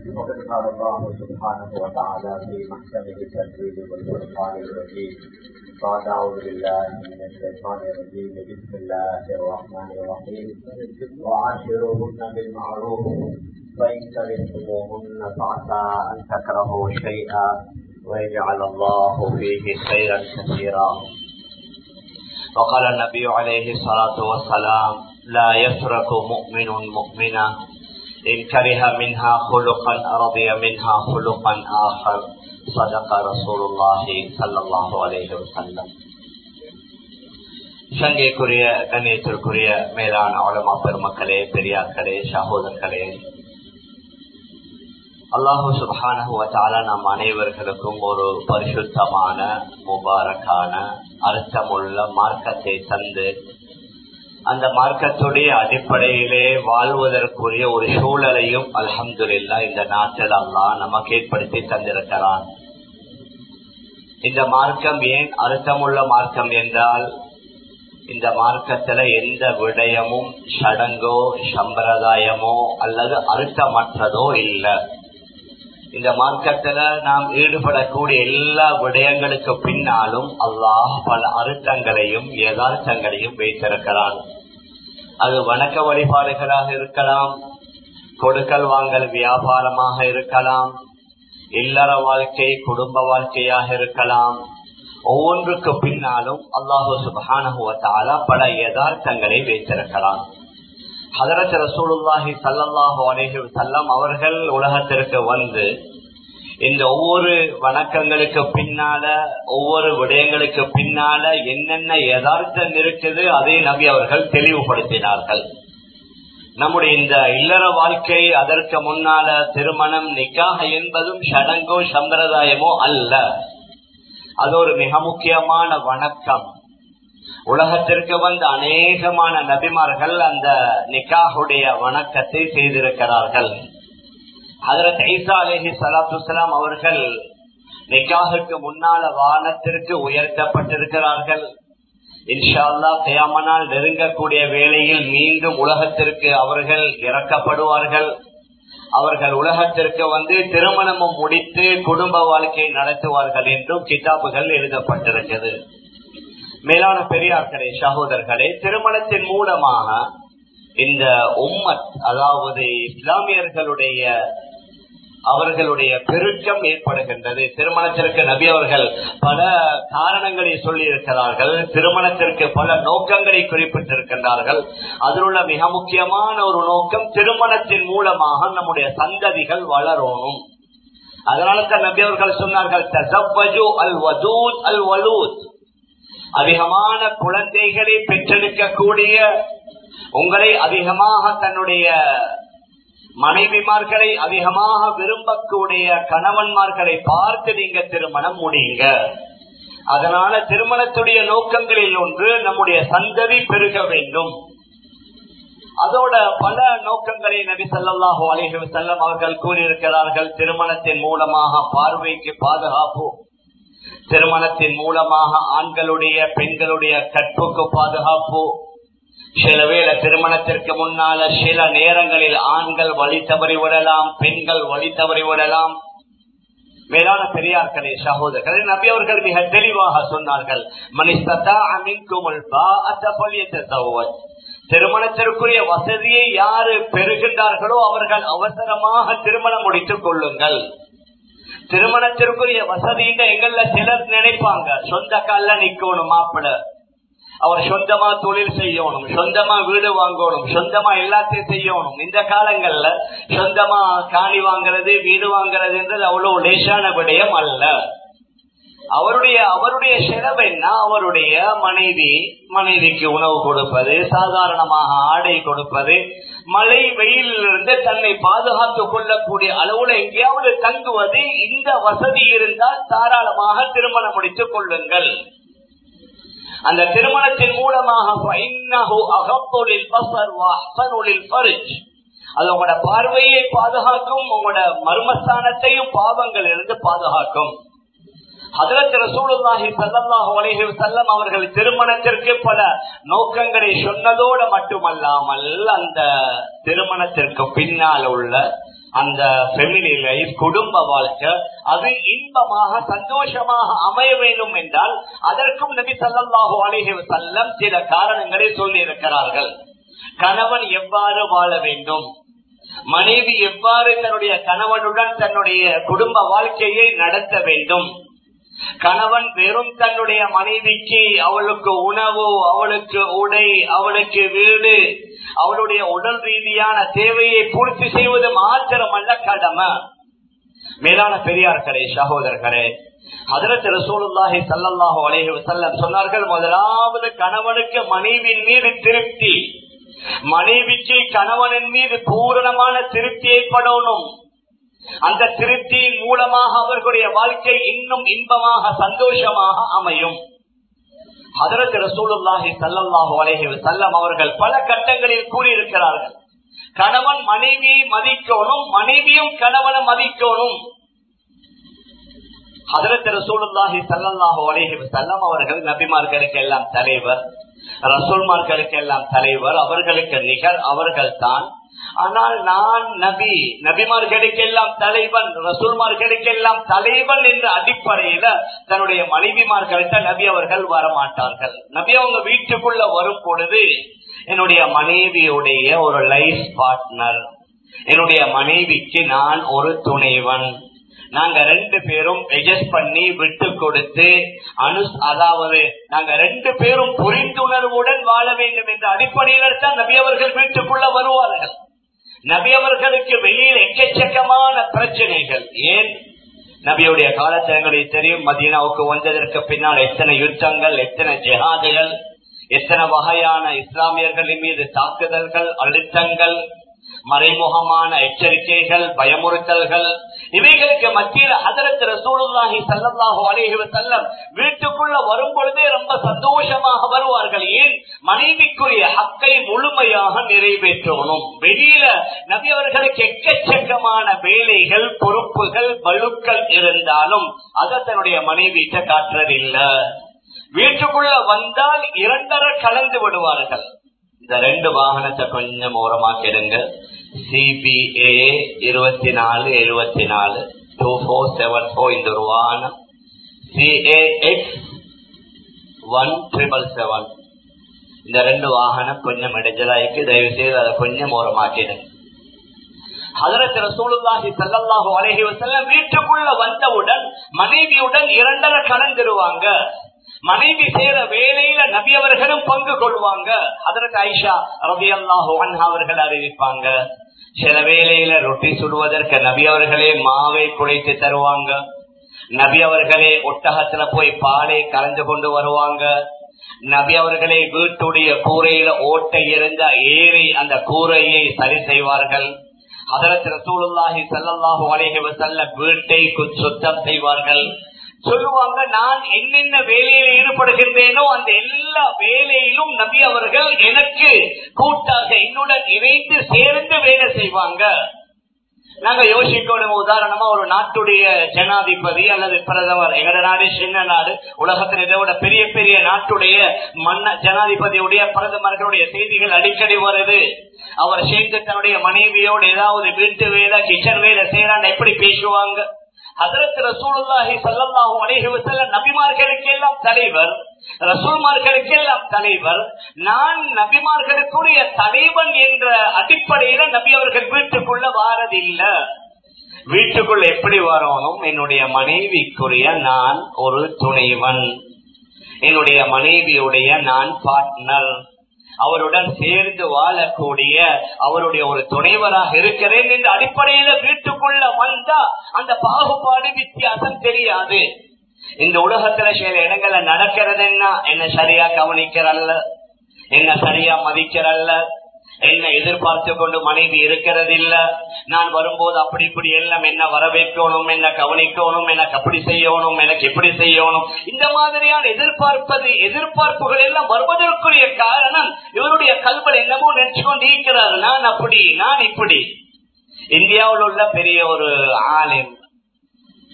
وقد قال الله سبحانه وتعالى في محكمه التنزيل والفرقان الرجيم قال اعوذ بالله من الشيطان الرجيم بسم الله الرحمن الرحيم وعاشروهن بالمعروف فان كرهتموهن فعسى ان تكرهوا شيئا ويجعل الله فيه خيرا كثيرا وقال النبي عليه الصلاه والسلام لا يترك مؤمن مؤمنا إن كره منها خلقا رضي منها خلقا آخر صدق رسول الله صلى الله عليه وسلم சங்கைக்குரிய கண்ணியத்திற்குரிய மேலான அவலமா பெருமக்களே பெரியாக்களே சகோதரர்களே அல்லாஹு சுபான நம் அனைவர்களுக்கும் ஒரு பரிசுத்தமான முபாரக்கான அர்த்தமுள்ள மார்க்கத்தை தந்து அந்த மார்க்கத்துடைய அடிப்படையிலே வாழ்வதற்குரிய ஒரு சூழலையும் அலமதுல்லா இந்த நாட்டில் அல்லா நமக்கு ஏற்படுத்தி தந்திருக்கிறான் இந்த மார்க்கம் ஏன் அர்த்தமுள்ள மார்க்கம் என்றால் இந்த மார்க்கத்துல எந்த விடயமும் சடங்கோ சம்பிரதாயமோ அல்லது அர்த்தமற்றதோ இல்லை இந்த மார்க்கத்துல நாம் ஈடுபடக்கூடிய எல்லா விடயங்களுக்கு பின்னாலும் அல்லாஹ் பல அர்த்தங்களையும் யதார்த்தங்களையும் வைத்திருக்கிறான் அது வணக்க வழிபாடுகளாக இருக்கலாம் கொடுக்கல் வாங்கல் வியாபாரமாக இருக்கலாம் இல்லற வாழ்க்கை குடும்ப வாழ்க்கையாக இருக்கலாம் ஒவ்வொன்றுக்கு பின்னாலும் அல்லாஹு சுபானுவத்தால பல யதார்த்தங்களை வைத்திருக்கிறான் ஹதரத் ரசூலுல்லாஹி சல்லாஹு அலேஹி சல்லம் அவர்கள் உலகத்திற்கு வந்து இந்த ஒவ்வொரு வணக்கங்களுக்கு பின்னால ஒவ்வொரு விடயங்களுக்கு பின்னால என்னென்ன யதார்த்தம் இருக்குது அதை நபி அவர்கள் தெளிவுபடுத்தினார்கள் நம்முடைய இந்த இல்லற வாழ்க்கை அதற்கு முன்னால திருமணம் நிக்காக என்பதும் சடங்கோ சம்பிரதாயமோ அல்ல அது ஒரு மிக முக்கியமான வணக்கம் உலகத்திற்கு வந்த அநேகமான நபிமார்கள் அந்த நிக்காஹுடைய வணக்கத்தை செய்திருக்கிறார்கள் அதற்கு ஐசா அலேஹி சலாத்துலாம் அவர்கள் நிக்காகுக்கு முன்னால வானத்திற்கு உயர்த்தப்பட்டிருக்கிறார்கள் இன்ஷால்லா கயாமனால் நெருங்கக்கூடிய வேளையில் மீண்டும் உலகத்திற்கு அவர்கள் இறக்கப்படுவார்கள் அவர்கள் உலகத்திற்கு வந்து திருமணமும் முடித்து குடும்ப வாழ்க்கையை நடத்துவார்கள் என்றும் கிதாபுகள் எழுதப்பட்டிருக்கிறது மேலான பெரியார்களே சகோதரர்களே திருமணத்தின் மூலமாக இந்த உம்மத் அதாவது இஸ்லாமியர்களுடைய அவர்களுடைய பெருக்கம் ஏற்படுகின்றது திருமணத்திற்கு நபி அவர்கள் பல காரணங்களை சொல்லி இருக்கிறார்கள் திருமணத்திற்கு பல நோக்கங்களை குறிப்பிட்டிருக்கின்றார்கள் அதில் உள்ள மிக முக்கியமான ஒரு நோக்கம் திருமணத்தின் மூலமாக நம்முடைய சந்ததிகள் வளரணும் அதனால தான் நபி அவர்கள் சொன்னார்கள் அல் வதூத் அல் வலூத் அதிகமான குழந்தைகளை பெற்றெடுக்கக்கூடிய உங்களை அதிகமாக தன்னுடைய மனைவிமார்களை அதிகமாக விரும்பக்கூடிய கணவன்மார்களை பார்த்து நீங்க திருமணம் முடியுங்க அதனால திருமணத்துடைய நோக்கங்களில் ஒன்று நம்முடைய சந்ததி பெருக வேண்டும் அதோட பல நோக்கங்களை நபி சொல்லாஹு அலிஹி செல்லம் அவர்கள் கூறியிருக்கிறார்கள் திருமணத்தின் மூலமாக பார்வைக்கு பாதுகாப்பு திருமணத்தின் மூலமாக ஆண்களுடைய பெண்களுடைய கற்புக்கு பாதுகாப்பு சில வேளை திருமணத்திற்கு முன்னால சில நேரங்களில் ஆண்கள் வழி தவறி விடலாம் பெண்கள் வழி தவறி விடலாம் மேலான பெரியார்களே சகோதரர்களே நபி அவர்கள் மிக தெளிவாக சொன்னார்கள் மனிதா திருமணத்திற்குரிய வசதியை யாரு பெறுகின்றார்களோ அவர்கள் அவசரமாக திருமணம் முடித்துக் கொள்ளுங்கள் திருமணத்திற்குரிய வசதின்னு எங்கள்ல சிலர் நினைப்பாங்க சொந்த கால நிக்கணும் மாப்பிள்ள அவர் சொந்தமா தொழில் செய்யணும் சொந்தமா வீடு வாங்கணும் சொந்தமா எல்லாத்தையும் செய்யணும் இந்த காலங்கள்ல சொந்தமா காணி வாங்குறது வீடு வாங்குறதுன்றது அவ்வளவு லேசான விடயம் அல்ல அவருடைய அவருடைய செலவு என்ன அவருடைய மனைவி மனைவிக்கு உணவு கொடுப்பது சாதாரணமாக ஆடை கொடுப்பது மழை வெயிலிருந்து தன்னை பாதுகாத்துக் கொள்ளக்கூடிய அளவுல எங்கேயாவது தங்குவது இந்த வசதி இருந்தால் தாராளமாக திருமணம் முடித்துக் கொள்ளுங்கள் அந்த திருமணத்தின் மூலமாக அது உங்களோட பார்வையை பாதுகாக்கும் உங்களோட மர்மஸ்தானத்தையும் பாவங்கள் இருந்து பாதுகாக்கும் ஹதரத் ரசூலுல்லாஹி ஸல்லல்லாஹு அலைஹி வஸல்லம் அவர்கள் திருமணத்திற்கு பல நோக்கங்களை சொன்னதோடு மட்டுமல்லாமல் அந்த திருமணத்திற்கு பின்னால் உள்ள அந்த ஃபெமிலி லைஃப் குடும்ப வாழ்க்கை அது இன்பமாக சந்தோஷமாக அமைய வேண்டும் என்றால் அதற்கும் நபி சல்லாஹூ அலிஹி செல்லம் சில காரணங்களை சொல்லி இருக்கிறார்கள் கணவன் எவ்வாறு வாழ வேண்டும் மனைவி எவ்வாறு தன்னுடைய கணவனுடன் தன்னுடைய குடும்ப வாழ்க்கையை நடத்த வேண்டும் கணவன் வெறும் தன்னுடைய மனைவிக்கு அவளுக்கு உணவு அவளுக்கு உடை அவளுக்கு வீடு அவளுடைய உடல் ரீதியான தேவையை பூர்த்தி செய்வது மாத்திரமல்ல கடமை மேலான பெரியார்களே சகோதரர்களே அதற்கு ரசூலுல்லாஹி சல்லாஹு அலேஹி வசல்லம் சொன்னார்கள் முதலாவது கணவனுக்கு மனைவியின் மீது திருப்தி மனைவிக்கு கணவனின் மீது பூரணமான திருப்தி ஏற்படணும் அந்த திருப்தியின் மூலமாக அவர்களுடைய வாழ்க்கை இன்னும் இன்பமாக சந்தோஷமாக அமையும் அதற்கு ரசூலுல்லாஹி சல்லாஹூ அலேஹி வசல்லம் அவர்கள் பல கட்டங்களில் கூறியிருக்கிறார்கள் கணவன் மனைவியை மதிக்கணும் மனைவியும் கணவனை மதிக்கணும் அதற்கு ரசூலுல்லாஹி சல்லாஹூ அலேஹி வசல்லம் அவர்கள் நபிமார்களுக்கு எல்லாம் தலைவர் ரசூல்மார்களுக்கு எல்லாம் தலைவர் அவர்களுக்கு நிகர் அவர்கள் தான் ஆனால் நான் நபி நபிமார்களுக்கெல்லாம் தலைவன் ரசூல்மார்களுக்கெல்லாம் தலைவன் என்ற அடிப்படையில தன்னுடைய மனைவிமார்கள்ட்ட நபி அவர்கள் வரமாட்டார்கள் நபி அவங்க வீட்டுக்குள்ள வரும் பொழுது என்னுடைய மனைவியுடைய ஒரு லைஃப் பார்ட்னர் என்னுடைய மனைவிக்கு நான் ஒரு துணைவன் நாங்க ரெண்டு பேரும் எஜஸ்ட் பண்ணி விட்டு கொடுத்து அனு அதாவது நாங்க ரெண்டு பேரும் புரிந்துணர்வுடன் வாழ வேண்டும் என்ற அடிப்படையில் தான் நபி அவர்கள் வீட்டுக்குள்ள வருவார்கள் நபி அவர்களுக்கு வெளியில் எக்கச்சக்கமான பிரச்சனைகள் ஏன் நபியுடைய காலத்தங்களுக்கு தெரியும் மதீனாவுக்கு வந்ததற்கு பின்னால் எத்தனை யுத்தங்கள் எத்தனை ஜெகாதுகள் எத்தனை வகையான இஸ்லாமியர்களின் மீது தாக்குதல்கள் அழுத்தங்கள் மறைமுகமான எச்சரிக்கைகள் பயமுறுத்தல்கள் இவைகளுக்கு மத்தியில் அதற்கு ரசூலுல்லாஹி சல்லாஹு அலேஹி செல்லம் வீட்டுக்குள்ள வரும் பொழுதே ரொம்ப சந்தோஷமாக வருவார்கள் ஏன் மனைவிக்குரிய ஹக்கை முழுமையாக நிறைவேற்றணும் வெளியில நபி அவர்களுக்கு எக்கச்சக்கமான வேலைகள் பொறுப்புகள் வலுக்கள் இருந்தாலும் அதை தன்னுடைய மனைவிட்ட காட்டுறதில்லை வீட்டுக்குள்ள வந்தால் இரண்டரை கலந்து விடுவார்கள் இந்த ரெண்டு வாகனத்தை கொஞ்சம் ஓரமாக்கிடுங்க சிபிஏ இருபத்தி நாலு எழுபத்தி நாலு டூ ஃபோர் செவன் ஃபோர் இந்த ஒரு வாகனம் சிஏஎக்ஸ் ஒன் ட்ரிபிள் செவன் இந்த ரெண்டு வாகனம் கொஞ்சம் இடைஞ்சலாய்க்கு தயவு செய்து அதை கொஞ்சம் ஓரமாக்கிடுங்க அதற்கு ரசூலுல்லாஹி சல்லல்லாஹு அலைஹி வஸல்லம் வீட்டுக்குள்ள வந்தவுடன் மனைவியுடன் இரண்டரை கலந்துருவாங்க மனைவி செய்யற வேலையில நபி அவர்களும் பங்கு கொள்வாங்க அதற்கு ஐஷா ரபி அல்லாஹு அவர்கள் அறிவிப்பாங்க சில வேளையில ரொட்டி சுடுவதற்கு நபி அவர்களே மாவை குழைத்து தருவாங்க நபி அவர்களே ஒட்டகத்துல போய் பாலை கலந்து கொண்டு வருவாங்க நபி அவர்களே வீட்டுடைய கூரையில ஓட்டை இருந்த ஏறி அந்த கூரையை சரி செய்வார்கள் அதற்கு ரசூலுல்லாஹி சல்லாஹூ அலைஹி வசல்ல வீட்டை சுத்தம் செய்வார்கள் சொல்லுவாங்க நான் என்னென்ன வேலையில ஈடுபடுகின்றேனோ அந்த எல்லா வேலையிலும் நபி அவர்கள் எனக்கு கூட்டாக என்னுடன் இணைந்து சேர்ந்து வேலை செய்வாங்க நாங்க யோசிக்கணும் உதாரணமா ஒரு நாட்டுடைய ஜனாதிபதி அல்லது பிரதமர் எங்கட நாடு சின்ன நாடு உலகத்தில் இதை விட பெரிய பெரிய நாட்டுடைய மன்ன ஜனாதிபதியுடைய பிரதமர்களுடைய செய்திகள் அடிக்கடி வருது அவர் சேர்ந்து தன்னுடைய மனைவியோடு ஏதாவது வீட்டு வேலை கிச்சன் வேலை செய்யறான்னு எப்படி பேசுவாங்க அதற்கு ரசூலுல்லாஹி சல்லாஹூ அலைஹி வஸல்லம் நபிமார்களுக்கு எல்லாம் தலைவர் ரசூல்மார்களுக்கு எல்லாம் தலைவர் நான் நபிமார்களுக்குரிய தலைவன் என்ற அடிப்படையில நபி அவர்கள் வீட்டுக்குள்ள வாரதில்லை வீட்டுக்குள்ள எப்படி வரணும் என்னுடைய மனைவிக்குரிய நான் ஒரு துணைவன் என்னுடைய மனைவியுடைய நான் பார்ட்னர் அவருடன் சேர்ந்து வாழக்கூடிய அவருடைய ஒரு துணைவராக இருக்கிறேன் என்ற அடிப்படையில வீட்டுக்குள்ள வந்தா அந்த பாகுபாடு வித்தியாசம் தெரியாது இந்த உலகத்துல சில இடங்கள்ல நடக்கிறது என்ன என்ன சரியா கவனிக்கிறல்ல என்ன சரியா மதிக்கிறல்ல என்ன எதிர்பார்த்து கொண்டு மனைவி இருக்கிறது இல்ல நான் வரும்போது அப்படி இப்படி எல்லாம் என்ன வரவேற்கணும் என்ன கவனிக்கணும் எனக்கு அப்படி செய்யணும் எனக்கு எப்படி செய்யணும் இந்த மாதிரியான எதிர்பார்ப்பது எதிர்பார்ப்புகள் எல்லாம் வருவதற்குரிய காரணம் இவருடைய கல்வல் என்னமோ நினைச்சு கொண்டு இருக்கிறார் நான் அப்படி நான் இப்படி இந்தியாவில் உள்ள பெரிய ஒரு ஆலயம்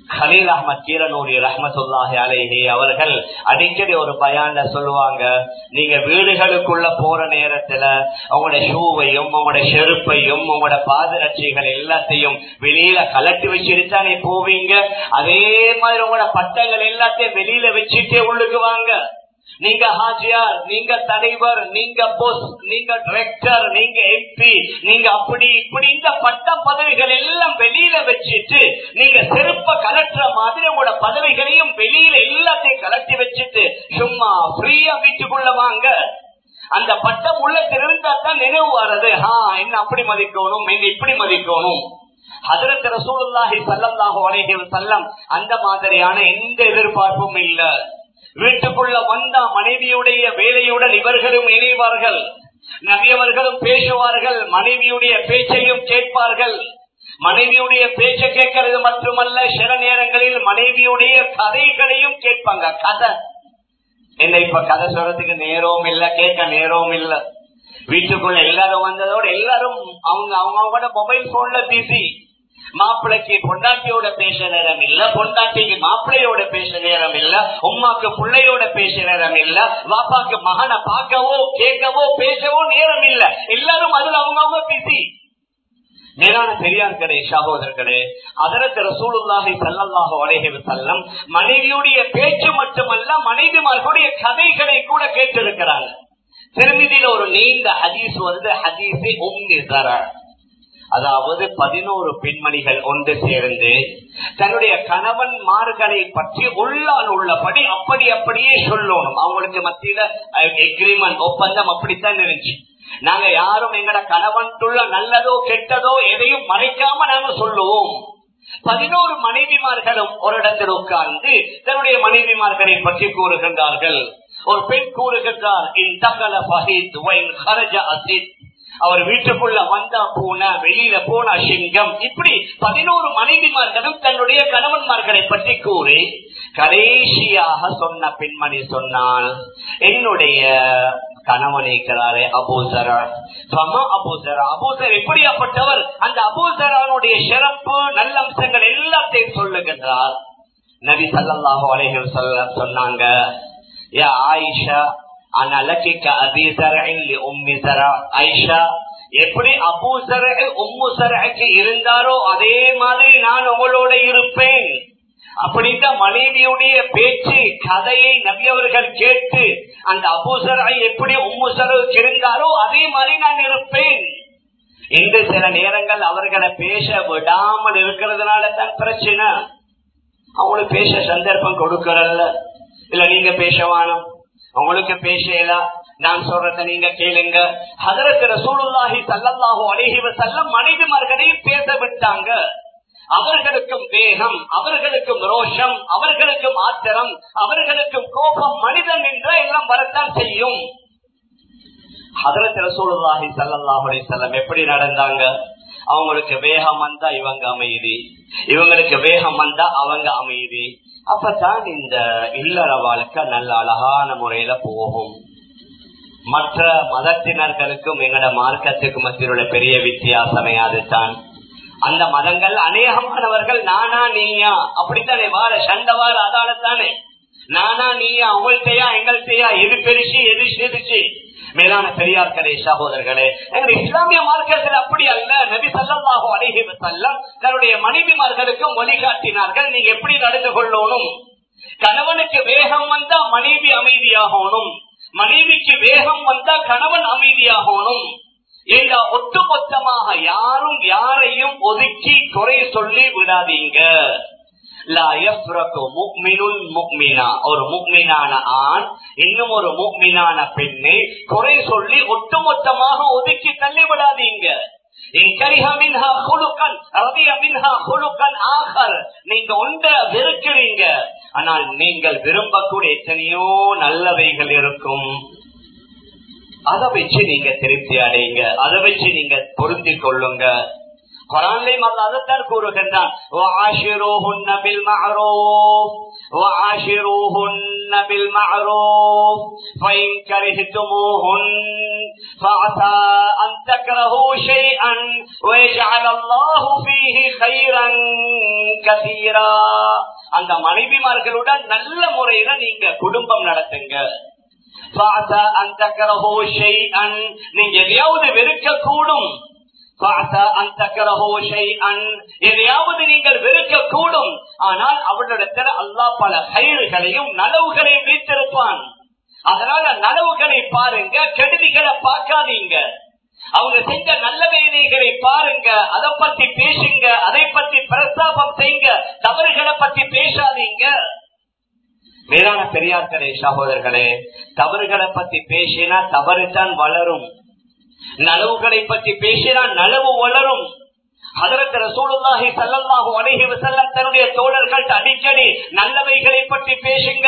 ஹலீல் அஹமத் கீரனூரி ரஹமத்துல்லாஹி அலேஹி அவர்கள் அடிக்கடி ஒரு பயான்ல சொல்லுவாங்க நீங்க வீடுகளுக்குள்ள போற நேரத்துல உங்களோட ஷூவையும் உங்களோட செருப்பையும் உங்களோட பாதரட்சிகள் எல்லாத்தையும் வெளியில கலட்டி வச்சுட்டு தானே போவீங்க அதே மாதிரி உங்களோட பட்டங்கள் எல்லாத்தையும் வெளியில வச்சுட்டே உள்ளுக்கு வாங்க நீங்க ஹாஜியார் நீங்க தலைவர் நீங்க போஸ் நீங்க டிரெக்டர் நீங்க எம்பி நீங்க அப்படி இப்படி இந்த பட்ட பதவிகள் எல்லாம் வெளியில வச்சுட்டு நீங்க செருப்ப கலட்டுற மாதிரி உங்களோட பதவிகளையும் வெளியில எல்லாத்தையும் கலட்டி வச்சுட்டு சும்மா ஃப்ரீயா வீட்டுக்குள்ள வாங்க அந்த பட்டம் உள்ள இருந்தா தான் நினைவு வர்றது ஹா என்ன அப்படி மதிக்கணும் என்ன இப்படி மதிக்கணும் ஹதரத் ரசூலுல்லாஹி ஸல்லல்லாஹு அலைஹி வஸல்லம் அந்த மாதிரியான எந்த எதிர்பார்ப்பும் இல்ல வீட்டுக்குள்ள வந்தா மனைவியுடைய வேலையுடன் இவர்களும் இணைவார்கள் நபியவர்களும் பேசுவார்கள் மனைவியுடைய பேச்சையும் கேட்பார்கள் மனைவியுடைய பேச்சை கேட்கறது மட்டுமல்ல சில நேரங்களில் மனைவியுடைய கதைகளையும் கேட்பாங்க கதை என்ன இப்ப கதை சொல்றதுக்கு நேரமும் இல்ல கேட்க நேரமும் இல்ல வீட்டுக்குள்ள எல்லாரும் வந்ததோட எல்லாரும் அவங்க அவங்க மொபைல் போன்ல பிஸி மாப்பிள்ளைக்கு பொண்டாட்டியோட பேச நேரம் இல்ல பொண்டாட்டிக்கு மாப்பிள்ளையோட பேச நேரம் இல்ல உமாக்கு பிள்ளையோட பேச நேரம் இல்ல வாப்பாக்கு மகனை பார்க்கவோ கேட்கவோ பேசவோ நேரம் இல்ல எல்லாரும் அதுல அவங்கவுங்க பிஸி மேலான பெரியார்களே சகோதரர்களே அதற்கு ரசூலுல்லாஹி சல்லல்லாஹு அலைஹி வஸல்லம் மனைவியுடைய பேச்சு மட்டுமல்ல மனைவிமார்களுடைய கதைகளை கூட கேட்டிருக்கிறாங்க திருமதியில ஒரு நீண்ட ஹதீஸ் வருது ஹதீஸை உம்மி தர அதாவது பதினோரு பெண்மணிகள் ஒன்று சேர்ந்து தன்னுடைய கணவன்மார்களை பற்றி உள்ளால் உள்ளபடி அப்படி அப்படியே சொல்லணும் அவங்களுக்கு மத்தியில எக்ரிமெண்ட் ஒப்பந்தம் அப்படித்தான் இருந்துச்சு நாங்க யாரும் எங்கட கணவன்குள்ள நல்லதோ கெட்டதோ எதையும் மறைக்காம நாங்க சொல்லுவோம் பதினோரு மனைவிமார்களும் ஒரு இடத்தில் உட்கார்ந்து தன்னுடைய மனைவிமார்களை பற்றி கூறுகின்றார்கள் ஒரு பெண் கூறுகின்றார் அவர் வீட்டுக்குள்ள வந்தா பூனை வெளியில போனா சிங்கம் இப்படி பதினோரு மனைவிமார்களும் தன்னுடைய கணவன்மார்களை பற்றி கூறி கடைசியாக சொன்ன பெண்மணி சொன்னால் என்னுடைய கணவன் இருக்கிறாரே அபூசரா அபூசரா அபூசர் எப்படியாப்பட்டவர் அந்த அபூசரானுடைய சிறப்பு நல்ல அம்சங்கள் எல்லாத்தையும் சொல்லுகின்றார் நபி சல்லாஹு அலைகள் சொல்ல சொன்னாங்க யா ஆயிஷா எப்படி அபூசர உம்முசரக்கு இருந்தாரோ அதே மாதிரி நான் உங்களோட இருப்பேன் அப்படித்தான் மனைவியுடைய பேச்சு கதையை நபியவர்கள் கேட்டு அந்த அபூசரை எப்படி உம்முசருக்கு இருந்தாரோ அதே மாதிரி நான் இருப்பேன் இன்று சில நேரங்கள் அவர்களை பேச விடாமல் இருக்கிறதுனால தான் பிரச்சனை அவங்களுக்கு பேச சந்தர்ப்பம் கொடுக்கறல்ல இல்ல நீங்க பேசவானும் உங்களுக்கு பேசலாம் நான் சொல்றத நீங்க கேளுங்க ஹதரத் ரசூலுல்லாஹி ஸல்லல்லாஹு அலைஹி வஸல்லம் மனைவிமார்களையும் பேச விட்டாங்க அவர்களுக்கும் வேகம் அவர்களுக்கும் ரோஷம் அவர்களுக்கும் ஆத்திரம் அவர்களுக்கும் கோபம் மனிதன் என்ற எல்லாம் வரத்தான் செய்யும் ஹதரத் ரசூலுல்லாஹி ஸல்லல்லாஹு அலைஹி வஸல்லம் எப்படி நடந்தாங்க அவங்களுக்கு வேகம் வந்தா இவங்க அமைதி இவங்களுக்கு வேகம் வந்தா அவங்க அமைதி அப்பதான் இந்த இல்லற வாழ்க்கை நல்ல அழகான முறையில போகும் மற்ற மதத்தினர்களுக்கும் எங்கட மார்க்கத்துக்கும் மத்தியில் உள்ள பெரிய வித்தியாசமே அதுதான் அந்த மதங்கள் அநேகமானவர்கள் நானா நீயா அப்படித்தானே வார சண்டவார அதானத்தானே நானா நீயா உங்கள்கிட்டயா எங்கள்கிட்டயா எது பெருசு எது சிறுச்சு மேலான பெரியார்களே சகோதரர்களே எங்கள் இஸ்லாமிய மார்க்கத்தில் அப்படி அல்ல நபி சல்லாஹு அலைஹி வஸல்லம் தன்னுடைய மனைவிமார்களுக்கும் வழிகாட்டினார்கள் நீங்க எப்படி நடந்து கொள்ளணும் கணவனுக்கு வேகம் வந்தா மனைவி அமைதியாகணும் மனைவிக்கு வேகம் வந்தா கணவன் அமைதியாகணும் எங்க ஒட்டுமொத்தமாக யாரும் யாரையும் ஒதுக்கி குறை சொல்லி விடாதீங்க ஒரு முக்மினான ஆண் இன்னும் ஒரு முக்மினான பெண்ணை குறை சொல்லி ஒட்டுமொத்தமாக ஒதுக்கி தள்ளி விடாதீங்க நீங்க ஒன்ற வெறுக்கிறீங்க ஆனால் நீங்கள் விரும்பக்கூடிய எத்தனையோ நல்லவைகள் இருக்கும் அதை வச்சு நீங்க திருப்தி அடையுங்க அதை வச்சு நீங்க பொருந்தி கொள்ளுங்க குரான்லையும் அல்ல அதைத்தான் கூறுகின்றான் وَعَاشِرُوهُنَّ بِالْمَعْرُوفِ وَعَاشِرُوهُنَّ بِالْمَعْرُوفِ فَإِنْ كَرِهْتُمُوهُنَّ فَعَسَى أَنْ تَكْرَهُوا شَيْئًا وَيَجْعَلَ اللَّهُ فِيهِ خَيْرًا كَثِيرًا அந்த மனைவிமார்களுடன் நல்ல முறையில நீங்க குடும்பம் நடத்துங்க فَعَسَى أَنْ تَكْرَهُوا شَيْئًا நீங்க எதையாவது வெறுக்க கூடும் எதையாவது நீங்கள் வெறுக்க கூடும் ஆனால் அவளிடத்தில் அல்லாஹ் பல கயிறுகளையும் நலவுகளையும் வைத்திருப்பான் அதனால நலவுகளை பாருங்க கெடுதிகளை பார்க்காதீங்க அவங்க செஞ்ச நல்ல வேலைகளை பாருங்க அதை பத்தி பேசுங்க அதை பத்தி பிரஸ்தாபம் செய்யுங்க தவறுகளை பத்தி பேசாதீங்க மேலான பெரியார்களே சகோதரர்களே தவறுகளை பத்தி பேசினா தவறு தான் வளரும் நலவுகளை பற்றி பேசினால் நலவு வளரும் அதற்கு ரசூலுல்லாஹி ஸல்லல்லாஹு அலைஹி வஸல்லம் தன்னுடைய தோழர்கள் அடிக்கடி நல்லவைகளை பற்றி பேசுங்க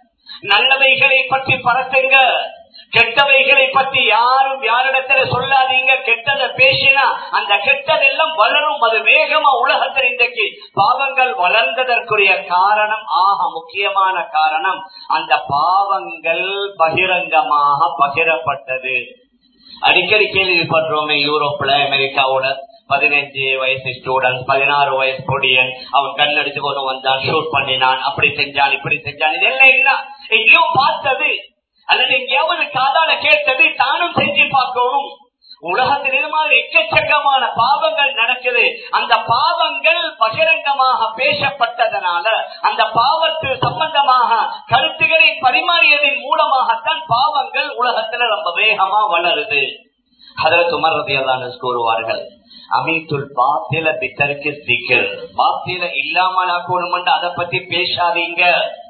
நல்லவைகளை பற்றி பரத்துங்க கெட்டவைகளை பற்றி யாரும் யாரிடத்துல சொல்லாதீங்க கெட்டதை பேசினா அந்த கெட்டதெல்லாம் வளரும் அது வேகமா உலகத்தில் இன்றைக்கு பாவங்கள் வளர்ந்ததற்குரிய காரணம் ஆக முக்கியமான காரணம் அந்த பாவங்கள் பகிரங்கமாக பகிரப்பட்டது அடிக்கடி கேள்விப்படுறோமே யூரோப்ல அமெரிக்காவோட பதினஞ்சு வயசு ஸ்டூடெண்ட் பதினாறு வயசு பொடியன் அவன் கண்ணடிச்சு கொண்டு வந்தான் ஷூட் பண்ணினான் அப்படி செஞ்சான் இப்படி செஞ்சான் இதெல்லாம் என்ன எங்கேயோ பார்த்தது அல்லது எங்கேயாவது காதால கேட்டது தானும் செஞ்சு பார்க்கணும் உலகத்தில் இது மாதிரி எக்கச்சக்கமான பாவங்கள் நடக்குது அந்த பாவங்கள் பகிரங்கமாக பேசப்பட்டதனால அந்த பாவத்து சம்பந்தமாக கருத்துக்களை பரிமாறியதன் மூலமாகத்தான் பாவங்கள் உலகத்துல ரொம்ப வேகமா வளருது அதில் துமர்றதையதான் கூறுவார்கள் அமீத்துல் பாத்தில பித்தருக்கு சிக்கல் பாத்தில இல்லாமல் ஆக்கணும் அதை பத்தி பேசாதீங்க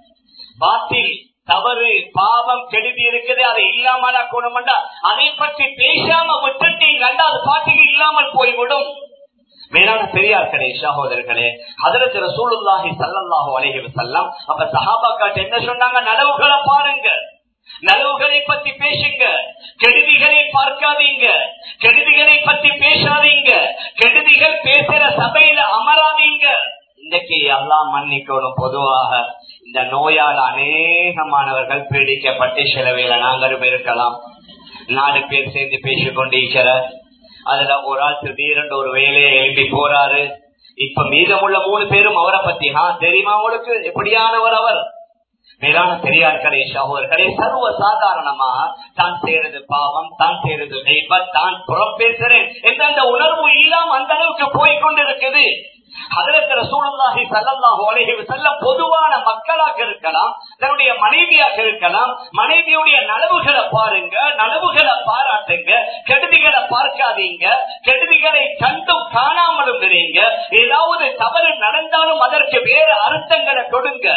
பாத்தில் தவறு பாவம் கெடுதி இருக்குது அதை இல்லாமல் ஆக்கணும் அதை பற்றி பேசாம விட்டுட்டீங்க அது பாட்டுக்கு இல்லாமல் போய்விடும் மேலான பெரியார்களே சகோதரர்களே அதற்கு ரசூலுல்லாஹி சல்லல்லாஹு அலைஹி வஸல்லம் அப்ப சஹாபாக்காட்டு என்ன சொன்னாங்க நலவுகளை பாருங்க நலவுகளை பத்தி பேசுங்க கெடுதிகளை பார்க்காதீங்க கெடுதிகளை பத்தி பேசாதீங்க கெடுதிகள் பேசுற சபையில அமராதீங்க இன்னைக்கு எல்லாம் மன்னிக்கணும் பொதுவாக இந்த நோயால் அநேகமானவர்கள் பீடிக்கப்பட்டு சில வேலை நாங்களும் இருக்கலாம் நாலு பேர் சேர்ந்து பேசிக் கொண்டிருக்கிற அதுல ஒரு ஆள் திடீரென்று ஒரு வேலையை எழுப்பி போறாரு இப்ப மீதமுள்ள மூணு பேரும் அவரை பத்தி ஆ தெரியுமா உங்களுக்கு எப்படியானவர் அவர் மேலான பெரியார்களே சகோதரர்களே சர்வ சாதாரணமா தான் செய்யறது பாவம் தான் செய்யறது தெய்வம் தான் புறம் பேசுறேன் என்ற அந்த உணர்வு இல்லாம அந்த அளவுக்கு போய்கொண்டிருக்குது அதற்கு சூழலாகி சல்லல்லாஹு அலைஹி வஸல்லம் பொதுவான மக்களாக இருக்கலாம் தன்னுடைய மனைவியாக இருக்கலாம் மனைவியுடைய நலவுகளை பாருங்க நலவுகளை பாராட்டுங்க கெடுதிகளை பார்க்காதீங்க கெடுதிகளை கண்டும் காணாமலும் இருங்க ஏதாவது தவறு நடந்தாலும் அதற்கு வேறு அர்த்தங்களை கொடுங்க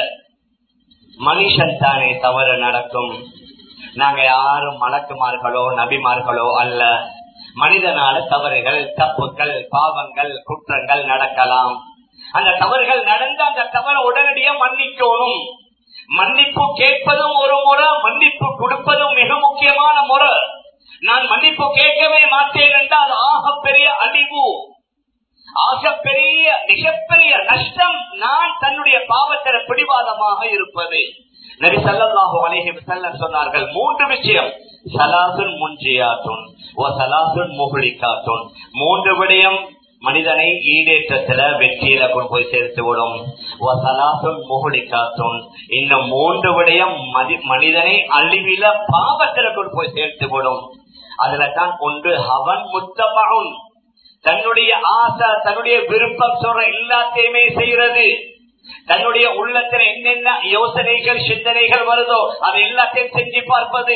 மனுஷன் தானே தவறு நடக்கும் நாங்க யாரும் மலக்குமார்களோ நபிமார்களோ அல்ல மனிதனால தவறுகள் தப்புகள் பாவங்கள் குற்றங்கள் நடக்கலாம் அந்த தவறுகள் நடந்து அந்த தவறை உடனடியா மன்னிக்கணும் மன்னிப்பு கேட்பதும் ஒரு முறை மன்னிப்பு கொடுப்பதும் மிக முக்கியமான முறை நான் மன்னிப்பு கேட்கவே மாட்டேன் என்றால் ஆக பெரிய அழிவு ஆக பெரிய மிகப்பெரிய நஷ்டம் நான் தன்னுடைய பாவத்தில பிடிவாதமாக இருப்பது நபி சல்லாஹு அலேஹி செல்லம் சொன்னார்கள் மூன்று விஷயம் சலாசுன் முன்ஜியாத்துன் ஓ சலாசுன் முகுலிக்காத்துன் மூன்று விடயம் மனிதனை ஈடேற்றத்துல வெற்றியில கொண்டு போய் சேர்த்து விடும் ஓ சலாசுன் முகுலிக்காத்துன் இன்னும் மூன்று விடயம் மனிதனை அழிவில பாவத்துல கொண்டு போய் சேர்த்து விடும் அதுல தான் ஒன்று ஹவன் முத்தபவுன் தன்னுடைய ஆசை தன்னுடைய விருப்பம் சொல்ற எல்லாத்தையுமே செய்யறது தன்னுடைய உள்ளத்துல என்னென்ன யோசனைகள் சிந்தனைகள் வருதோ அது எல்லாத்தையும் செஞ்சு பார்ப்பது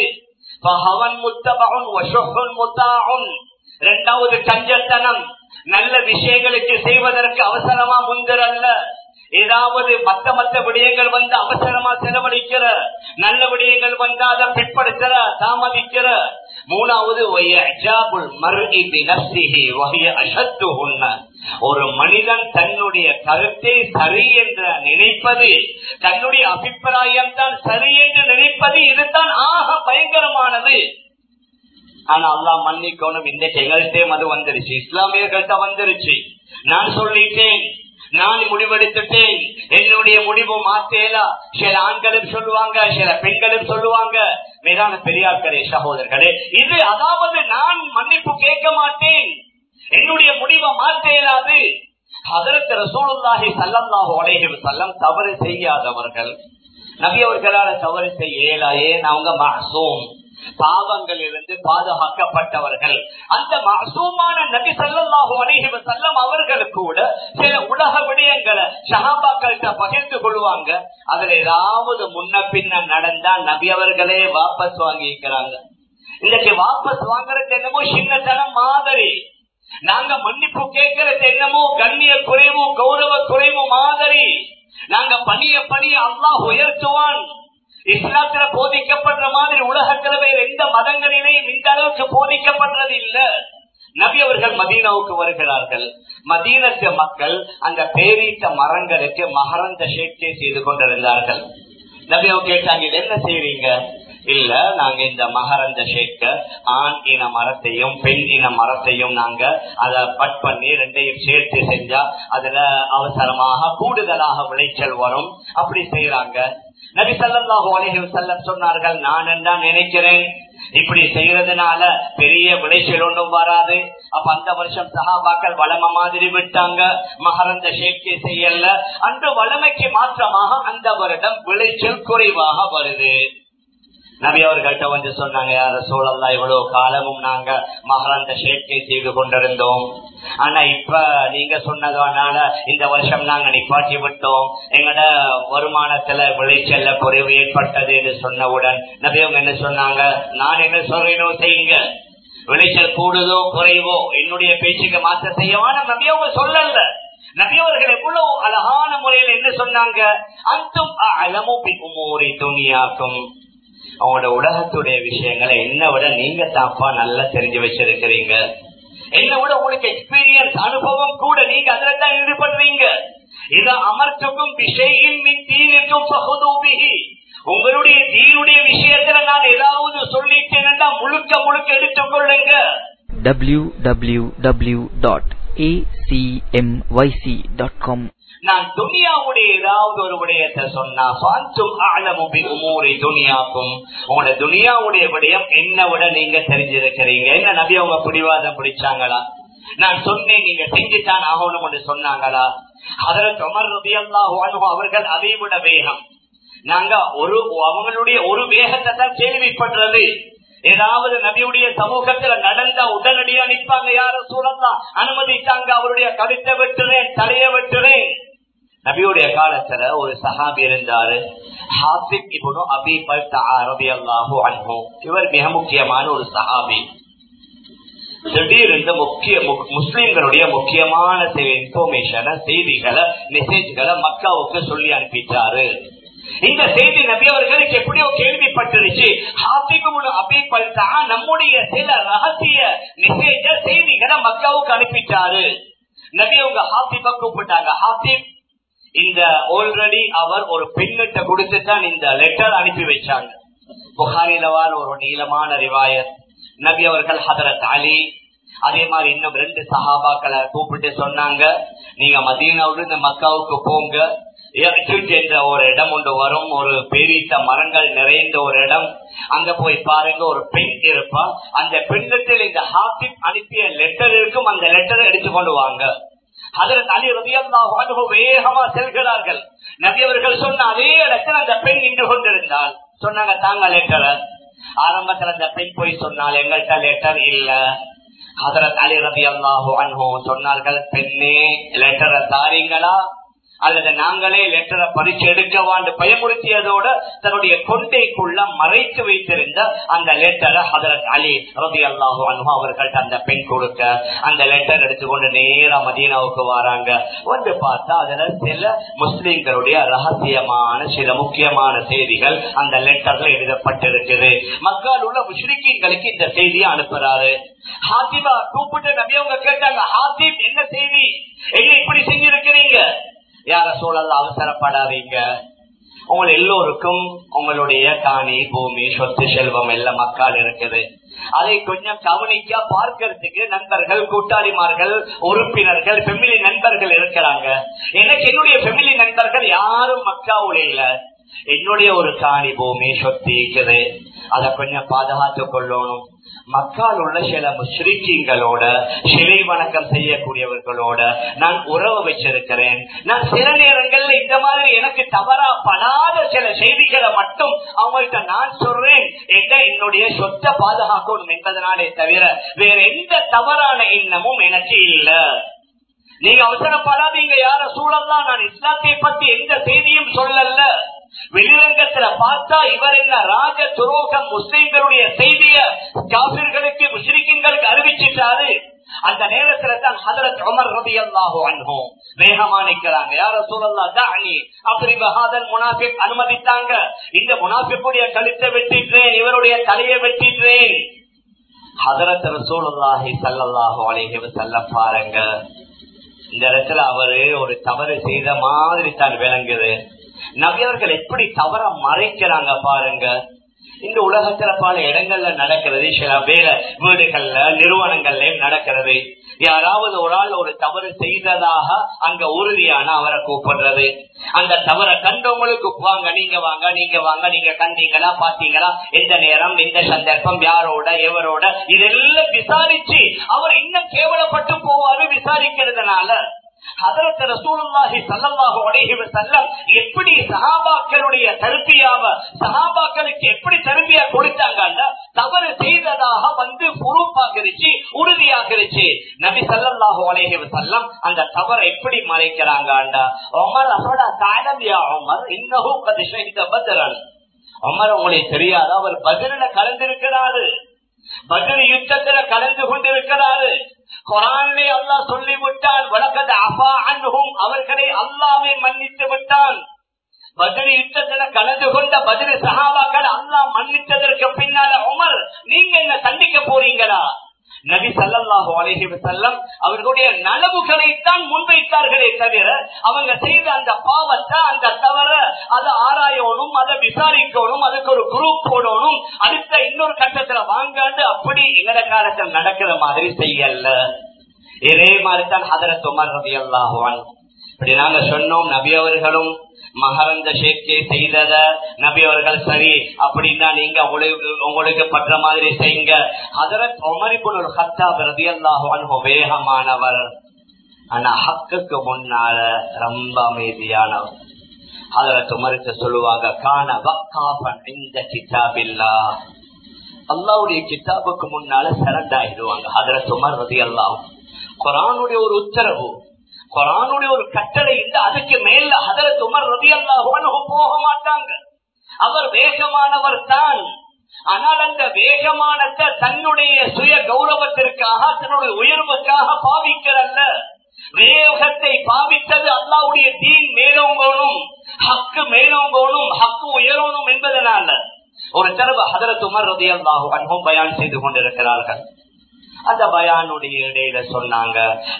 இரண்டாவது கஞ்சத்தனம் நல்ல விஷயங்களுக்கு செய்வதற்கு அவசரமா முந்தரல்ல ஏதாவது மத்த மத்த விடயங்கள் வந்து அவசரமா செலவழிக்கிற நல்ல விடயங்கள் வந்து அதை பிற்படுத்துற தாமதிக்கிற மூணாவது ஒரு மனிதன் தன்னுடைய கருத்தை சரி என்று நினைப்பது தன்னுடைய அபிப்பிராயம் தான் சரி என்று நினைப்பது இதுதான் ஆக பயங்கரமானது ஆனா அல்லா மன்னிக்கணும் இன்றைக்கு எங்கள்கிட்டே அது வந்துருச்சு இஸ்லாமியர்கள்ட்ட வந்துருச்சு நான் சொல்லிட்டேன் நான் முடிவெடுத்துட்டேன் என்னுடைய முடிவு மாத்தேலா சில ஆண்களும் சொல்லுவாங்க சில பெண்களும் சொல்லுவாங்க மேலான பெரியார்களே சகோதரர்களே இது அதாவது நான் மன்னிப்பு கேட்க மாட்டேன் என்னுடைய முடிவை மாற்ற இயலாது அதற்கு ரசூலுல்லாஹி சல்லல்லாஹு அலைஹி வஸல்லம் தவறு செய்யாதவர்கள் நபி அவர்களால தவறு செய்ய இயலா ஏன் அவங்க மாசூம் பாவங்களிலிருந்து பாதுகாக்கப்பட்டவர்கள் அந்த மாசூமான நபி சல்லல்லாஹு அலைஹி வஸல்லம் அவர்கள் கூட சில உலக விடயங்களை சஹாபாக்கள்கிட்ட பகிர்ந்து கொள்வாங்க அதுல ஏதாவது முன்ன பின்ன நடந்தா நபி அவர்களே வாபஸ் வாங்கிக்கிறாங்க இன்னைக்கு வாபஸ் வாங்குறது என்னமோ சின்னத்தனம் மாதிரி நாங்க மன்னிப்பு கேட்கறது என்னமோ கண்ணிய குறைவு கௌரவ குறைவு மாதிரி நாங்க பணிய பணிய அல்லாஹ் உயர்த்துவான் இஸ்லாத்துல போதிக்கப்படுற மாதிரி உலகத்துல வேற எந்த மதங்களிலேயும் இந்த அளவுக்கு போதிக்கப்படுறது இல்ல நபி அவர்கள் மதீனாவுக்கு வருகிறார்கள் மதீனத்து மக்கள் அந்த பேரீட்ட மரங்களுக்கு மகரந்த சேர்க்கை செய்து கொண்டிருந்தார்கள் நபி அவங்க கேட்டாங்க "இது என்ன செய்றீங்க இல்ல நாங்க இந்த மகரந்த ஷேக்க ஆண் இன மரத்தையும் பெண் இன மரத்தையும் நாங்க அதை பட் பண்ணி ரெண்டையும் சேர்த்து செஞ்சா அதுல அவசரமாக கூடுதலாக விளைச்சல் வரும் அப்படி செய்யறாங்க நபி ஸல்லல்லாஹு அலைஹி வஸல்லம் சொன்னார்கள் நான் என்ன நினைக்கிறேன் இப்படி செய்யறதுனால பெரிய விளைச்சல் ஒன்றும் வராது அப்ப அந்த வருஷம் சகாபாக்கள் வளம மாதிரி விட்டாங்க மகரந்த சேர்க்கை செய்யல அந்த வளமைக்கு மாற்றமாக அந்த வருடம் விளைச்சல் குறைவாக வருது நபி அவர்கள்ட்ட வந்து சொன்னாங்க யார சூழல்லாம் இவ்வளவு காலமும் நாங்க மகரந்த சேர்க்கை செய்து கொண்டிருந்தோம் ஆனா இப்ப நீங்க சொன்னதுனால இந்த வருஷம் நாங்க நிப்பாட்டி விட்டோம் எங்கட வருமானத்துல விளைச்சல்ல குறைவு ஏற்பட்டது என்று சொன்னவுடன் நபி அவங்க என்ன சொன்னாங்க நான் என்ன சொல்றேனோ செய்யுங்க விளைச்சல் கூடுதோ குறைவோ என்னுடைய பேச்சுக்கு மாற்ற செய்யவான நபி அவங்க சொல்லல நபியவர்கள் எவ்வளவு அழகான முறையில் என்ன சொன்னாங்க அந்தும் அலமும் உமோரி துணியாக்கும் அவங்களோட உலகத்துடைய விஷயங்களை என்ன விட நீங்க தாப்பா நல்லா தெரிஞ்சு வச்சிருக்கிறீங்க என்ன விட உங்களுக்கு எக்ஸ்பீரியன்ஸ் அனுபவம் கூட நீங்க அதுல தான் ஈடுபடுறீங்க இத அமர்த்துக்கும் விஷயம் தீனுக்கும் பகுதூபிகி உங்களுடைய தீனுடைய விஷயத்துல நான் ஏதாவது சொல்லிட்டேன்னா முழுக்க முழுக்க எடுத்துக்கொள்ளுங்க www.acmyc.com நான் துனியாவுடைய ஏதாவது ஒரு விடயத்தை சொன்னா சாந்தும் ஆழமுபி உமூரி துனியாக்கும் உங்களோட துனியாவுடைய விடயம் என்ன விட நீங்க தெரிஞ்சிருக்கிறீங்க என்ன நபி அவங்க பிடிவாதம் பிடிச்சாங்களா நான் சொன்னேன் நீங்க செஞ்சுத்தான் ஆகணும் என்று சொன்னாங்களா அதில் தொமர் ரபியல்லாஹு அன்ஹு அவர்கள் அதை விட வேகம் நாங்க ஒரு அவங்களுடைய ஒரு வேகத்தை தான் கேள்விப்படுறது ஏதாவது நபியுடைய சமூகத்துல நடந்தா உடனடியா நிற்பாங்க யார சூழலாம் அனுமதித்தாங்க அவருடைய கழுத்தை வெட்டுறேன் தலைய வெட்டுறேன் நபியுடைய காலத்துல ஒரு சஹாபி இருந்தாரு ஹாசிப் இபுனு அபி பல்தா ரபி அல்லாஹு அன்ஹு இவர் மிக முக்கியமான ஒரு சஹாபி திடீர்னு முக்கிய மு- முஸ்லிம்களுடைய முக்கியமான சில இன்ஃபர்மேஷனை செய்திகளை மெசேஜ்களை மக்காவுக்கு சொல்லி அனுப்பிட்டாரு இந்த செய்தி நபி அவர்களுக்கு எப்படியோ கேள்விப்பட்டுருச்சு ஹாசிபுல் அபி பல்தா நம்முடைய சில ரகசிய மெசேஜ செய்திகளை மக்காவுக்கு அனுப்பிட்டாரு நபி அவங்க ஹாசிப கூப்பிட்டாங்க ஹாசிப் இந்த ஆல்ரெடி அவர் ஒரு பெண்ணிட்ட கொடுத்து தான் இந்த லெட்டர் அனுப்பி வச்சாங்க புகாரில வார ஒரு நீளமான ரிவாயத் நபி அவர்கள் ஹதரத் அலி அதே மாதிரி இன்னும் ரெண்டு சஹாபாக்களை கூப்பிட்டு சொன்னாங்க நீங்க மதீனாவுல இந்த மக்காவுக்கு போங்க யர்ஜுஜ் என்ற ஒரு இடம் ஒன்று வரும் ஒரு பெரிய மரங்கள் நிறைந்த ஒரு இடம் அங்க போய் பாருங்க ஒரு பெண் இருப்பா அந்த பெண்ணிடத்தில் இந்த ஹாசிப் அனுப்பிய லெட்டர் இருக்கும் அந்த லெட்டரை எடுத்துக்கொண்டு வாங்க அதில் அலி ரபியல்லாஹு வேகமா செல்கிறார்கள் நபி அவர்கள் சொன்ன அதே இடத்தில் அந்த பெண் நின்று கொண்டிருந்தால் சொன்னாங்க தாங்க லெட்டர் ஆரம்பத்துல அந்த பெண் போய் சொன்னால் எங்கள்கிட்ட லெட்டர் இல்ல ஹதரத் அலி ரபி அல்லாஹு அன்ஹு சொன்னார்கள் பெண்ணே லெட்டரை தாரீங்களா அல்லது நாங்களே லெட்டரை பறிச்சு எடுக்கவாண்டு பயமுறுத்தியதோட தன்னுடைய கொண்டைக்குள்ள மறைத்து வைத்திருந்த அந்த லெட்டரை ஹதரத் அலி ரபி அல்லாஹு அன்ஹு அவர்கள்ட்ட அந்த பெண் கொடுக்க அந்த லெட்டர் எடுத்துக்கொண்டு நேரா மதீனாவுக்கு வராங்க வந்து பார்த்தா அதுல சில முஸ்லிம்களுடைய ரகசியமான சில முக்கியமான செய்திகள் அந்த லெட்டர்ல எழுதப்பட்டிருக்குது மக்கள் உள்ள முஸ்லிம்களுக்கு இந்த செய்தியை அனுப்புறாரு ஹாத்திபா கூப்பிட்டு நபி அவங்க கேட்டாங்க ஹாத்திப் என்ன செய்தி என்ன இப்படி செஞ்சிருக்கிறீங்க யார சூழல்ல அவசரப்படாதீங்க உங்கள் எல்லோருக்கும் உங்களுடைய காணி பூமி சொத்து செல்வம் எல்லாம் மக்கள் இருக்குது அதை கொஞ்சம் கவனிக்க பார்க்கறதுக்கு நண்பர்கள் கூட்டாளிமார்கள் உறுப்பினர்கள் பெமிலி நண்பர்கள் இருக்கிறாங்க எனக்கு என்னுடைய பெமிலி நண்பர்கள் யாரும் மக்காவுல இல்ல என்னுடைய ஒரு காணி பூமி சொத்து இருக்குது அதை கொஞ்சம் பாதுகாத்துக் கொள்ளணும் மக்கால் உள்ள சில முஸ்ரிக்கீங்களோட சிலை வணக்கம் செய்யக்கூடியவர்களோட நான் உறவு வச்சிருக்கிறேன் நான் சில நேரங்கள்ல இந்த மாதிரி எனக்கு தவறா படாத சில செய்திகளை மட்டும் அவங்கள்ட்ட நான் சொல்றேன் என்ற என்னுடைய சொத்தை பாதுகாக்கணும் என்பதனாலே தவிர வேற எந்த தவறான எண்ணமும் எனக்கு இல்ல நீங்க அவசரப்படாதீங்க யார சூழல்லாம் நான் இஸ்லாத்தை பத்தி எந்த செய்தியும் சொல்லல வெளிரங்கத்துல பார்த்தா இவர் என்ன ராஜ துரோகம் முஸ்லிம்களுடைய செய்திய காபிர்களுக்கு முஸ்லிம்களுக்கு அறிவிச்சிட்டாரு அந்த நேரத்துல தான் ஹதரத் உமர் ரதி அல்லாஹோ அன்ஹோம் வேகமா நிக்கிறாங்க யார சூழல்லா தானி அப்படி பகாதல் முனாஃபிக் அனுமதித்தாங்க இந்த முனாஃபிக்குடைய கழுத்தை வெட்டிட்டேன் இவருடைய தலையை வெட்டிட்டேன் ஹதரத் ரசூலுல்லாஹி ஸல்லல்லாஹு அலைஹி வஸல்லம் பாருங்க இந்த இடத்துல அவரு ஒரு தவறு செய்த மாதிரி தான் விளங்குது நபியவர்கள் எப்படி தவற மறைக்கிறாங்க பாருங்க இந்த உலகத்துல பல இடங்கள்ல நடக்கிறது சில பேர வீடுகள்ல நிறுவனங்கள்ல நடக்கிறது யாராவது ஒரு ஆள் ஒரு தவறு செய்ததாக அங்க உறுதியான அவரை கூப்பிடுறது அந்த தவறை கண்டவங்களுக்கு வாங்க நீங்க வாங்க நீங்க வாங்க நீங்க கண்டீங்களா பாத்தீங்களா எந்த நேரம் எந்த சந்தர்ப்பம் யாரோட எவரோட இதெல்லாம் விசாரிச்சு அவர் இன்னும் கேவலப்பட்டு போவாரு விசாரிக்கிறதுனால எப்படி சகாபாக்களுடைய தருப்பியாவ சகாபாக்களுக்கு எப்படி தருப்பியா கொடுத்தாங்க தவறு செய்ததாக வந்து பொறுப்பாகிருச்சு உறுதியாகிருச்சு நபி சல்லாஹு அலேஹி வசல்லம் அந்த தவறை எப்படி மறைக்கிறாங்க உமர் அவரோட தாயமியா உமர் இன்னும் பத்திரன் உமர் உங்களுக்கு தெரியாது அவர் பதில கலந்திருக்கிறாரு பதில் யுத்தத்துல கலந்து கொண்டிருக்கிறாரு குரானே அல்லா சொல்லி விட்டான் வழக்கது அபா அன்பும் அவர்களை அல்லாவே மன்னித்து விட்டான் பதில் யுத்தத்துல கலந்து கொண்ட பதில் சகாபாக்கள் அல்லா மன்னித்ததற்கு பின்னால உமர் நீங்க என்ன சந்திக்க போறீங்களா நபி சல்லாஹு அலஹி வசல்லம் அவர்களுடைய நலவுகளைத்தான் முன்வைத்தார்களே தவிர அவங்க செய்த அந்த பாவத்தை அந்த தவற அதை ஆராயணும் அதை விசாரிக்கணும் அதுக்கு ஒரு குரூப் போடணும் அடுத்த இன்னொரு கட்டத்துல வாங்காண்டு அப்படி எங்கட காலத்தில் நடக்கிற மாதிரி செய்யல இதே மாதிரிதான் ஹதரத் உமர் ரவி அல்லாஹுவான் இப்படி நாங்க சொன்னோம் நபி அவர்களும் மகரந்த சேர்க்கை செய்தத நபி அவர்கள் சரி அப்படின்னா நீங்க உங்களுக்கு உங்களுக்கு பற்ற மாதிரி செய்யுங்க அதரத் ஒமரிபுல் ஹத்தாப் ரதி அல்லாஹு வேகமானவர் ஆனா ஹக்குக்கு முன்னால ரொம்ப அமைதியானவர் அதரத் உமருக்கு சொல்லுவாங்க காண வக்காபன் இந்த கிதாபில்லா அல்லாவுடைய கிதாபுக்கு முன்னால சரண்டாயிடுவாங்க அதரத் உமர் ரதி அல்லாஹ் குரானுடைய ஒரு உத்தரவு குரானுடைய ஒரு கட்டளை இந்த அதுக்கு மேல அதற்கு உமர் ரதி அல்லாஹு போக மாட்டாங்க அவர் வேகமானவர் தான் ஆனால் அந்த வேகமானத்தை தன்னுடைய சுய கௌரவத்திற்காக தன்னுடைய உயர்வுக்காக பாவிக்கிறல்ல வேகத்தை பாவித்தது அல்லாவுடைய தீன் மேலோங்கணும் ஹக்கு மேலோங்கணும் ஹக்கு உயரணும் என்பதனால ஒரு தடவை ஹதரத் உமர் ரதி அல்லாஹு அன்பும் பயான் செய்து கொண்டிருக்கிறார்கள் அந்த பயானுடைய இடையில சொன்னாங்க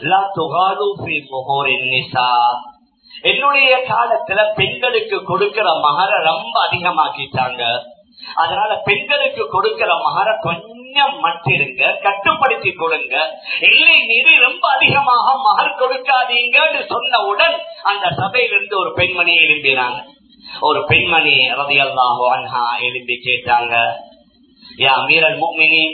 என்னுடைய காலத்துல பெண்களுக்கு கொடுக்கிற மகர ரொம்ப அதிகமாக்கிட்டாங்க அதனால பெண்களுக்கு கொடுக்கிற மகர கொஞ்சம் மட்டிடுங்க கட்டுப்படுத்தி கொடுங்க இல்லை நிதி ரொம்ப அதிகமாக மகர் கொடுக்காதீங்கன்னு சொன்னவுடன் அந்த சபையிலிருந்து ஒரு பெண்மணி எழும்பினாங்க ஒரு பெண்மணி ரதியல்லாஹோ அன்ஹா எழும்பி கேட்டாங்க யா அமீரல் முக்மினி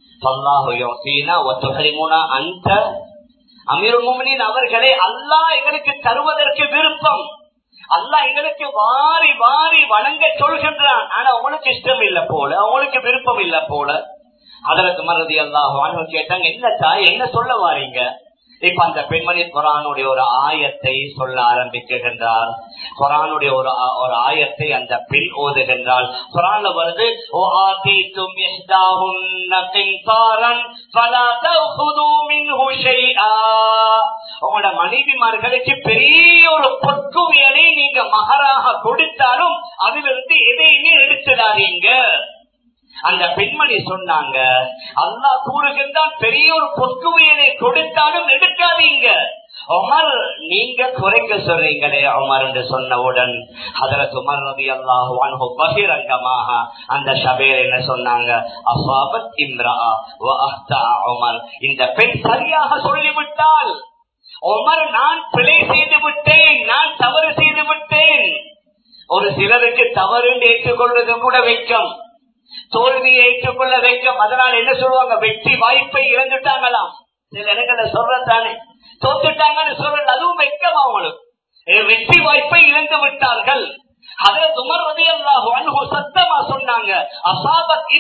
அவர்களே அல்லா எங்களுக்கு தருவதற்கு விருப்பம் அல்லா எங்களுக்கு வாரி வாரி வணங்க சொல்கின்றான் ஆனா உங்களுக்கு இஷ்டம் இல்ல போல அவங்களுக்கு விருப்பம் இல்ல போல அதற்கு மறதி அல்லாஹ் கேட்டாங்க என்ன தாய் என்ன சொல்ல வாரீங்க இப்ப அந்த பெண்மணி குரானுடைய ஒரு ஆயத்தை சொல்ல ஆரம்பிக்கின்றார் குரானுடைய ஒரு ஒரு ஆயத்தை அந்த பெண் ஓதுகின்றால் குரான்ல வருது ஓ ஆதீத்தும் உங்களோட மனைவிமார்களுக்கு பெரிய ஒரு பொற்குவியலை நீங்க மகராக கொடுத்தாலும் அதிலிருந்து எதையுமே எடுத்துடாதீங்க அந்த பெண்மணி சொன்னாங்க அல்லா கூறுகின்றான் பெரிய ஒரு பொற்குவியலை கொடுத்தாலும் எடுக்காதீங்க உமர் நீங்க குறைக்க சொல்றீங்களே உமர் என்று சொன்னவுடன் ஹதரத் உமர் ரதி அல்லாஹு பகிரங்கமாக அந்த சபையில் என்ன சொன்னாங்க அசாபத் இம்ரா உமர் இந்த பெண் சரியாக சொல்லிவிட்டால் உமர் நான் பிழை செய்து விட்டேன் நான் தவறு செய்து விட்டேன் ஒரு சிலருக்கு தவறு ஏற்றுக்கொள்வது கூட வைக்கும் தோல்வியை ஏற்றுக்கொள்ள வைக்கும் அதனால் என்ன சொல்லுவாங்க வெற்றி வாய்ப்பை இழந்துட்டாங்களாம் சில இடங்கள்ல சொல்றதானே தோத்துட்டாங்கன்னு சொல்றது அதுவும் வெக்கம் அவங்களுக்கு வெற்றி வாய்ப்பை இழந்து விட்டார்கள் சத்தமா சொன்னாங்க அசாபத்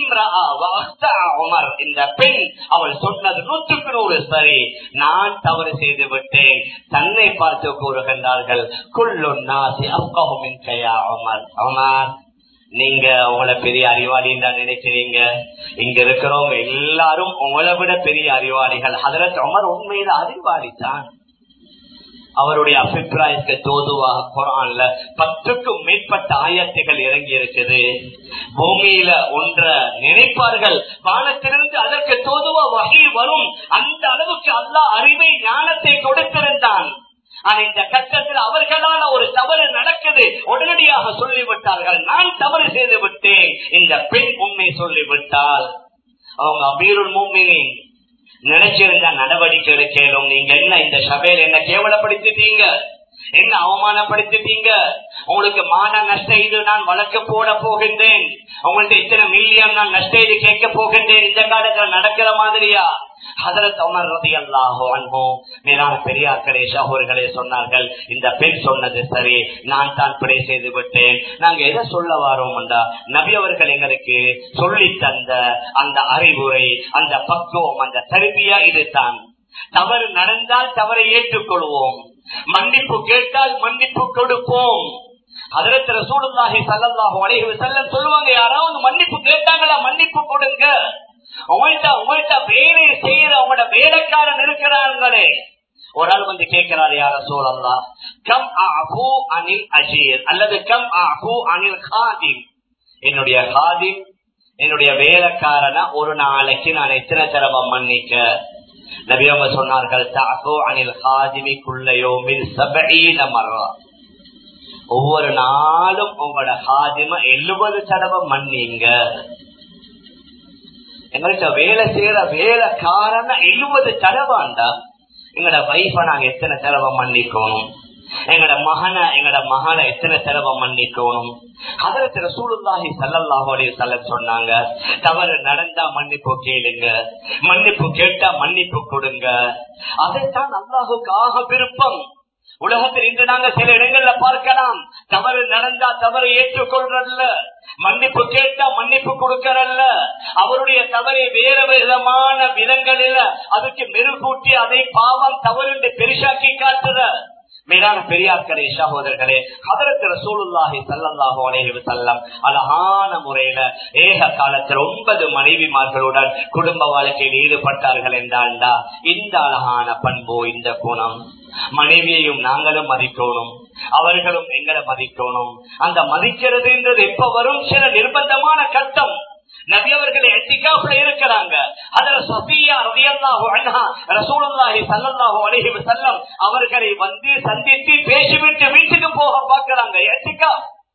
உமர் இந்த பெண் அவள் சொன்னது நூற்றுக்கு நூறு சரி நான் தவறு செய்து விட்டேன் தன்னை பார்த்து கூறுகின்றார்கள் குள்ளு நாசி அப்கமின் கையா உமர் உமர் நீங்க உங்களை பெரிய அறிவாளின்னு தான் நினைக்கிறீங்க இங்க இருக்கிறவங்க எல்லாரும் உங்களை விட பெரிய அறிவாளிகள் அதற்கு உமர் உண்மையில அறிவாளி தான் அவருடைய அபிப்பிராயத்துக்கு தோதுவாக குரான்ல பத்துக்கும் மேற்பட்ட ஆயத்துகள் இறங்கி இருக்குது பூமியில ஒன்ற நினைப்பார்கள் வானத்திலிருந்து அதற்கு தோதுவா வகை வரும் அந்த அளவுக்கு அல்லா அறிவை ஞானத்தை கொடுத்திருந்தான் ஆனா இந்த கட்டத்தில் அவர்களால் ஒரு தவறு நடக்குது உடனடியாக சொல்லிவிட்டார்கள் நான் தவறு செய்து விட்டேன் இந்த பெண் உண்மை சொல்லிவிட்டால் அவங்க அபீருள் மூமினின் நினைச்சிருந்த நடவடிக்கை எடுக்கலும் நீங்க என்ன இந்த சபையில என்ன கேவலப்படுத்திட்டீங்க என்ன அவமானப்படுத்திட்டீங்க உங்களுக்கு மான நஷ்ட இது நான் வழக்கு போட போகின்றேன் உங்கள்ட்ட இத்தனை மில்லியன் நான் நஷ்ட இது கேட்க போகின்றேன் இந்த காலத்துல நடக்கிற மாதிரியா ஹதரத் உமர் ரதி அல்லாஹோ அன்போ மேலான பெரியார்களே சகோர்களே சொன்னார்கள் இந்த பெண் சொன்னது சரி நான் தான் பிழை செய்து விட்டேன் நாங்க எதை சொல்ல வாரோம்டா நபி அவர்கள் எங்களுக்கு சொல்லி தந்த அந்த அறிவுரை அந்த பக்குவம் அந்த தருவியா இதுதான் தவறு நடந்தால் தவறை ஏற்றுக்கொள்வோம் மன்னிப்பு கேட்டால் மன்னிப்பு கொடுப்போம் அதற்கு ரசூலுல்லாஹி ஸல்லல்லாஹு அலைஹி வஸல்லம் சொல்லுவாங்க யாராவது மன்னிப்பு கேட்டாங்களா மன்னிப்பு கொடுங்க உங்கள்கிட்ட உங்கள்கிட்ட வேலை செய்யற உங்களோட வேலைக்காரன் இருக்கிறாங்களே ஒரு ஆள் வந்து கேட்கிறாரு யார சோழல்லா கம் ஆஹூ அனில் அஜீர் அல்லது கம் ஆஹூ அனில் காதிம் என்னுடைய காதிம் என்னுடைய வேலைக்காரன ஒரு நாளைக்கு நான் எத்தனை தடவை மன்னிக்க நபியவங்க சொன்னார்கள் தாகோ அனில் ஹாதிமிக்குள்ளையோ மின் சபீன மரம் ஒவ்வொரு நாளும் உங்களோட ஹாதிம எழுபது தடவை மன்னிங்க எங்கள்கிட்ட வேலை செய்யற வேலைக்காரன எழுபது தடவாண்டா எங்கட வைஃப நாங்க எத்தனை தடவை மன்னிக்கணும் எங்கட மகனை எங்கட மகனை எத்தனை தடவை மன்னிக்கணும் அதற்கு ரசூலுல்லாஹி சல்லல்லாஹு அலைஹி வஸல்லம் சொன்னாங்க தவறு நடந்தா மன்னிப்பு கேளுங்க மன்னிப்பு கேட்டா மன்னிப்பு கொடுங்க அதைத்தான் அல்லாஹுக்காக விருப்பம் உலகத்தில் இன்று நாங்க சில இடங்கள்ல பார்க்கலாம் தவறு நடந்தா தவறு ஏற்றுக்கொள்றல்ல மன்னிப்பு கேட்டா மன்னிப்பு கொடுக்கறல்ல அவருடைய தவறை வேற விதமான விதங்களில் அதுக்கு மெருகூட்டி அதை பாவம் தவறு என்று பெருசாக்கி காட்டுற மேலான பெரியார்களே சகோதரர்களே அதற்கு ரசூலுல்லாஹி சல்லல்லாஹு அலைஹி வஸல்லம் அழகான முறையில ஏக காலத்தில் ஒன்பது மனைவிமார்களுடன் குடும்ப வாழ்க்கையில் ஈடுபட்டார்கள் என்றால்டா இந்த அழகான பண்போ இந்த குணம் மனைவியையும் நாங்களும் மதிக்கணும் அவர்களும் எங்களை மதிக்கணும் அந்த மதிக்கிறதுன்றது எப்ப வரும் சில நிர்பந்தமான கட்டம் நபி அவர்கள் எட்டிகாப்புல இருக்கிறாங்க அதுல சபியா ரதியல்லாஹு அன்ஹா ரசூலுல்லாஹி ஸல்லல்லாஹு அலைஹி வஸல்லம் அவர்களை வந்து சந்தித்து பேசிவிட்டு வீட்டுக்கு போக பார்க்கறாங்க எட்டிகா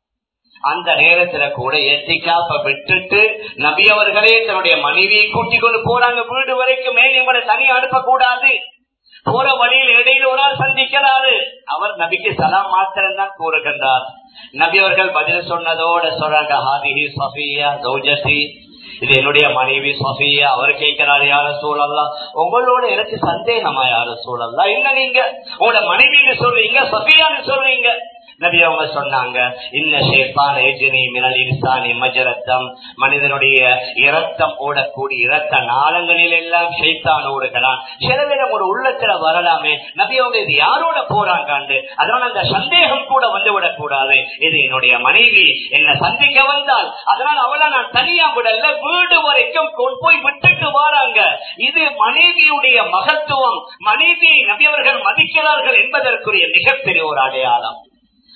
அந்த நேரத்துல கூட எத்திக்காப்ப விட்டுட்டு நபி அவர்களே தன்னுடைய மனைவியை கூட்டிக் கொண்டு போறாங்க வீடு வரைக்கும் மேல் இவங்களை தனியா அனுப்ப கூடாது போற வழியில் இடையில ஒரு ஆள் சந்திக்கிறாரு அவர் நபிக்கு சலாம் மாத்திரம் தான் கூறுகின்றார் நபி அவர்கள் பதில் சொன்னதோட சொல்றாங்க ஹாதிஹி சஃபியா சௌஜசி இது என்னுடைய மனைவி சஃபியா அவர் கேட்கிறாரு யார சூழல்லா உங்களோட எனக்கு சந்தேகமா யார சூழல்லா என்ன நீங்க உங்களோட மனைவின்னு சொல்றீங்க சஃபியான்னு சொல்றீங்க நபி அவங்க சொன்னாங்க இந்த ஷேப்பான் ஏஜினி மினல் இன்சானி மஜரத்தம் மனிதனுடைய இரத்தம் ஓடக்கூடிய இரத்த நாளங்களில் எல்லாம் ஷைத்தான் ஓடுகிறான் சில நேரம் ஒரு உள்ளத்துல வரலாமே நபி அவங்க இது யாரோட போறாங்க அதனால அந்த சந்தேகம் கூட வந்து விடக்கூடாது இது என்னுடைய மனைவி என்ன சந்திக்க வந்தால் அதனால் அவளை நான் தனியா விடல வீடு வரைக்கும் கொண்டு போய் விட்டுட்டு வராங்க இது மனைவியுடைய மகத்துவம் மனைவியை நபியவர்கள் மதிக்கிறார்கள் என்பதற்குரிய மிகப்பெரிய ஒரு அடையாளம்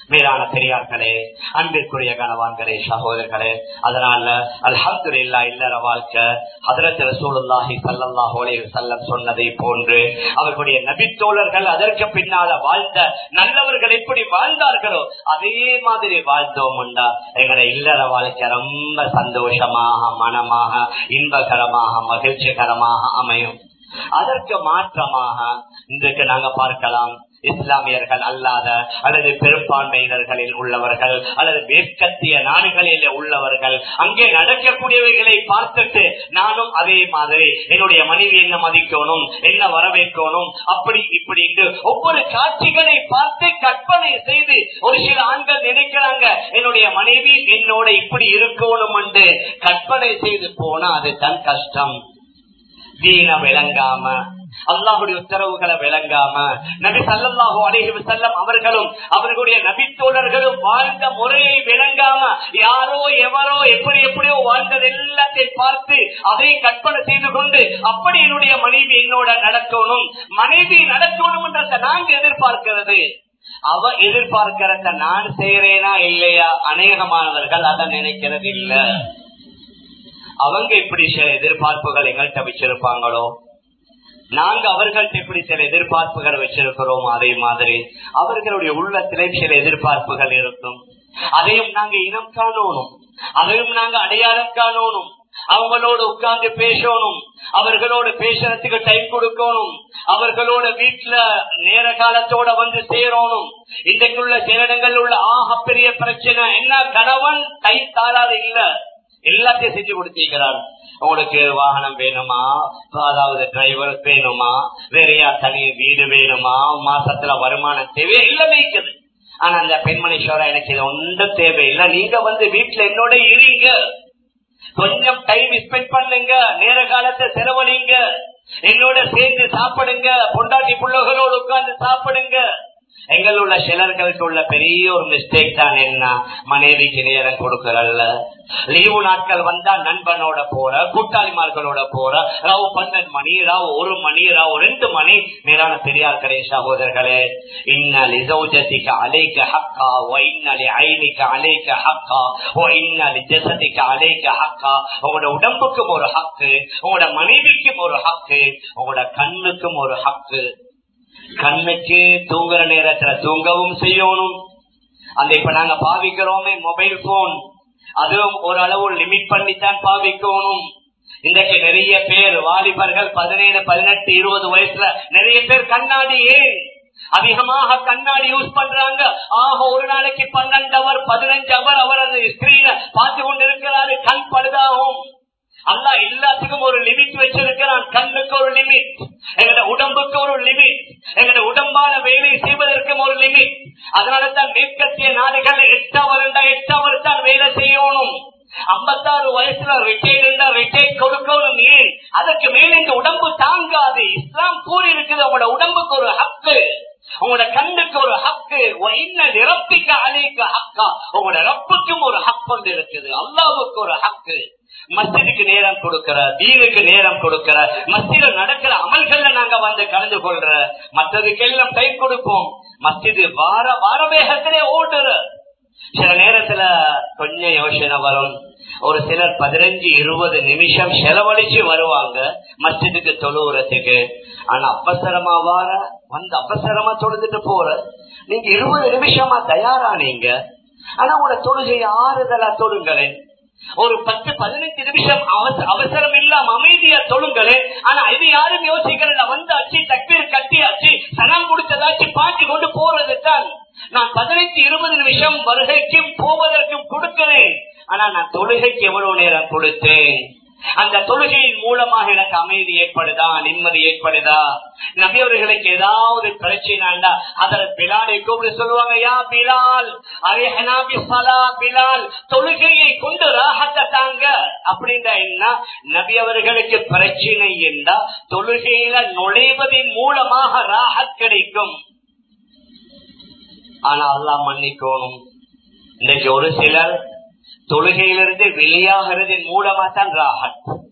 மேலான பெரியார்களே அன்பிற்குரிய கணவான்களே சகோதரர்களே அதனால அல்ஹம்து இல்லா இல்லற வாழ்க்கை ஹதரத் ரசூலுல்லாஹி ஸல்லல்லாஹு அலைஹி வஸல்லம் சொன்னதை போன்று அவர்களுடைய நபித்தோழர்கள் அதற்கு பின்னால வாழ்ந்த நல்லவர்கள் எப்படி வாழ்ந்தார்களோ அதே மாதிரி வாழ்ந்தோம்டா எங்களுடைய இல்லற வாழ்க்கை ரொம்ப சந்தோஷமாக மனமாக இன்பகரமாக மகிழ்ச்சிகரமாக அமையும் அதற்கு மாற்றமாக இன்றைக்கு நாங்க பார்க்கலாம் இஸ்லாமியர்கள் அல்லாத அல்லது பெரும்பான்மையினர்களில் உள்ளவர்கள் அல்லது மேற்கத்திய நாடுகளில் உள்ளவர்கள் அங்கே நடக்கக்கூடியவைகளை பார்த்துட்டு நானும் அதே மாதிரி என்னுடைய மனைவி என்ன மதிக்கணும் என்ன வரவேற்கணும் அப்படி இப்படி ஒவ்வொரு காட்சிகளை பார்த்து கற்பனை செய்து ஒரு சில ஆண்கள் நினைக்கிறாங்க என்னுடைய மனைவி என்னோட இப்படி இருக்கணும் என்று கற்பனை செய்து போனா அது தன் கஷ்டம் தீன விளங்காம அல்லாஹுடைய உத்தரவுகளை விளங்காம நபி சல்லாஹூ அலைஹி செல்லம் அவர்களும் அவர்களுடைய நபித்தோழர்களும் வாழ்ந்த முறையை விளங்காம யாரோ எவரோ எப்படி எப்படியோ வாழ்ந்தது எல்லாத்தையும் பார்த்து அதை கற்பனை செய்து கொண்டு அப்படி என்னுடைய மனைவி என்னோட நடக்கணும் மனைவி நடக்கணும் என்ற நாங்க எதிர்பார்க்கிறது அவ எதிர்பார்க்கிறத நான் செய்யறேனா இல்லையா அநேகமானவர்கள் அதை நினைக்கிறது இல்ல அவங்க இப்படி சில எதிர்பார்ப்புகள் எங்கள்கிட்ட வச்சிருப்பாங்களோ நாங்க அவர்கள்ட்ட எப்படி சில எதிர்பார்ப்புகள் வச்சிருக்கிறோம் அதே மாதிரி அவர்களுடைய உள்ளத்திலே சில எதிர்பார்ப்புகள் இருக்கும் அதையும் நாங்க இனம் காணணும் அதையும் நாங்க அடையாளம் காணணும் அவங்களோட உட்கார்ந்து பேசணும் அவர்களோட பேசுறதுக்கு டைம் கொடுக்கணும் அவர்களோட வீட்டுல நேர காலத்தோட வந்து சேரணும் இன்றைக்குள்ள சில இடங்கள் உள்ள ஆக பெரிய பிரச்சனை என்ன கணவன் கை தாராது இல்ல எல்லாத்தையும் செஞ்சு கொடுத்திருக்கிறார் உங்களுக்கு வாகனம் வேணுமா அதாவது டிரைவர் வேணுமா வேறையா தனி வீடு வேணுமா மாசத்துல வருமானம் தேவை எல்லாமே இருக்குது ஆனா அந்த பெண்மணி சோழ எனக்கு இது ஒன்றும் தேவையில்லை நீங்க வந்து வீட்டுல என்னோட இருங்க கொஞ்சம் டைம் ஸ்பெண்ட் பண்ணுங்க நேர காலத்தை செலவழிங்க என்னோட சேர்ந்து சாப்பிடுங்க பொண்டாட்டி பிள்ளைகளோடு உட்கார்ந்து சாப்பிடுங்க எங்களுள்ள சிலர்களுக்கு உள்ள பெரிய ஒரு மிஸ்டேக் தான் என்ன மனைவிக்கு நேரம் கொடுக்கறல்ல லீவு நாட்கள் வந்தா நண்பனோட போற கூட்டாளிமார்களோட போற ராவு பன்னெண்டு மணி ராவு ஒரு மணி ராவு ரெண்டு மணி மேலான பெரியார்களே சகோதரர்களே இன்னல் இசௌஜத்திக்கு அலைக்க ஹக்கா ஓ இன்னலி ஐனிக்கு அலைக்க ஹக்கா ஓ இன்னலி ஜசதிக்கு அலைக்க ஹக்கா உங்களோட உடம்புக்கும் ஒரு ஹக்கு உங்களோட மனைவிக்கும் ஒரு ஹக்கு உங்களோட கண்ணுக்கும் ஒரு ஹக்கு கண்ணுக்கு தூங்குற நேரத்துல தூங்கவும் செய்யணும் அந்த இப்ப நாங்க பாவிக்கிறோமே மொபைல் போன் அதுவும் ஓரளவு லிமிட் பண்ணித்தான் பாவிக்கணும் இன்றைக்கு நிறைய பேர் வாலிபர்கள் பதினேழு பதினெட்டு இருபது வயசுல நிறைய பேர் கண்ணாடி ஏன் அதிகமாக கண்ணாடி யூஸ் பண்றாங்க ஆக ஒரு நாளைக்கு பன்னெண்டு அவர் பதினஞ்சு அவர் அவர் அந்த ஸ்கிரீனை பார்த்து கொண்டிருக்கிறாரு கண் பழுதாகும் அல்லா எல்லாத்துக்கும் ஒரு லிமிட் வச்சிருக்கிறான் கண்ணுக்கு ஒரு லிமிட் எங்கட உடம்புக்கு ஒரு லிமிட் எங்கட உடம்பான வேலை செய்வதற்கும் ஒரு லிமிட் அதனால தான் மேற்கத்திய நாடுகள் எட்டவர் எட்டவர் தான் வேலை செய்யணும் ஐம்பத்தாறு வயசுல ரிட்டையர் இருந்தா ரிட்டையர் கொடுக்கணும் ஏன் அதற்கு மேல இந்த உடம்பு தாங்காது இஸ்லாம் கூறி இருக்குது உங்களோட உடம்புக்கு ஒரு ஹக்கு உங்களோட கண்ணுக்கு ஒரு ஹக்கு நிரப்பிக்க அழைக்க ஹக்கா உங்களோட ரப்புக்கும் ஒரு ஹக் ஒன்று இருக்குது அல்லாவுக்கு ஒரு ஹக்கு மஸ்ஜிதுக்கு நேரம் கொடுக்கிற தீனுக்கு நேரம் கொடுக்கிற மஸ்ஜித நடக்கிற அமல்கள்ல நாங்க வந்து கலந்து கொள்ற மற்றதுக்கு எல்லாம் கை கொடுப்போம் மஸ்ஜிது வார வார வேகத்திலே ஓடுற சில நேரத்துல கொஞ்சம் யோசனை வரும் ஒரு சிலர் பதினஞ்சு இருபது நிமிஷம் செலவழிச்சு வருவாங்க மஸ்ஜிதுக்கு தொழுவுறதுக்கு ஆனா அவசரமா வார வந்து அவசரமா தொழுதுட்டு போற நீங்க இருபது நிமிஷமா தயாரானீங்க ஆனா உங்களோட தொழுகை ஆறுதலா தொழுங்களேன் ஒரு பத்து பதினஞ்சு நிமிஷம் அவசரம் இல்லாம அமைதியா தொழுங்களே ஆனா இது யாரும் யோசிக்கிறத வந்தாச்சு தக்பீர் கட்டியாச்சு சனம் கொடுத்ததாச்சு பாட்டி கொண்டு போறது தான் நான் பதினைந்து இருபது நிமிஷம் வருகைக்கும் போவதற்கும் கொடுக்கிறேன் ஆனா நான் தொழுகைக்கு எவ்வளவு நேரம் கொடுத்தேன் அந்த தொழுகையின் மூலமாக எனக்கு அமைதி ஏற்படுதா நிம்மதி ஏற்படுதா நபியவர்களுக்கு ஏதாவது பிரச்சனைண்டா அதில் பிலாலை கூப்பிட்டு சொல்லுவாங்க யா பிலால் பிலால் தொழுகையை கொண்டு ராகத்தை தாங்க அப்படின்ற என்ன நபி அவர்களுக்கு பிரச்சனை என்றா தொழுகையில நுழைவதன் மூலமாக ராகத் கிடைக்கும் ஆனா அல்லாஹ் மன்னிக்கணும் இன்னைக்கு ஒரு சிலர் தொழுகையிலிருந்து வெளியாகிறதன் மூலமா தான் ராகத்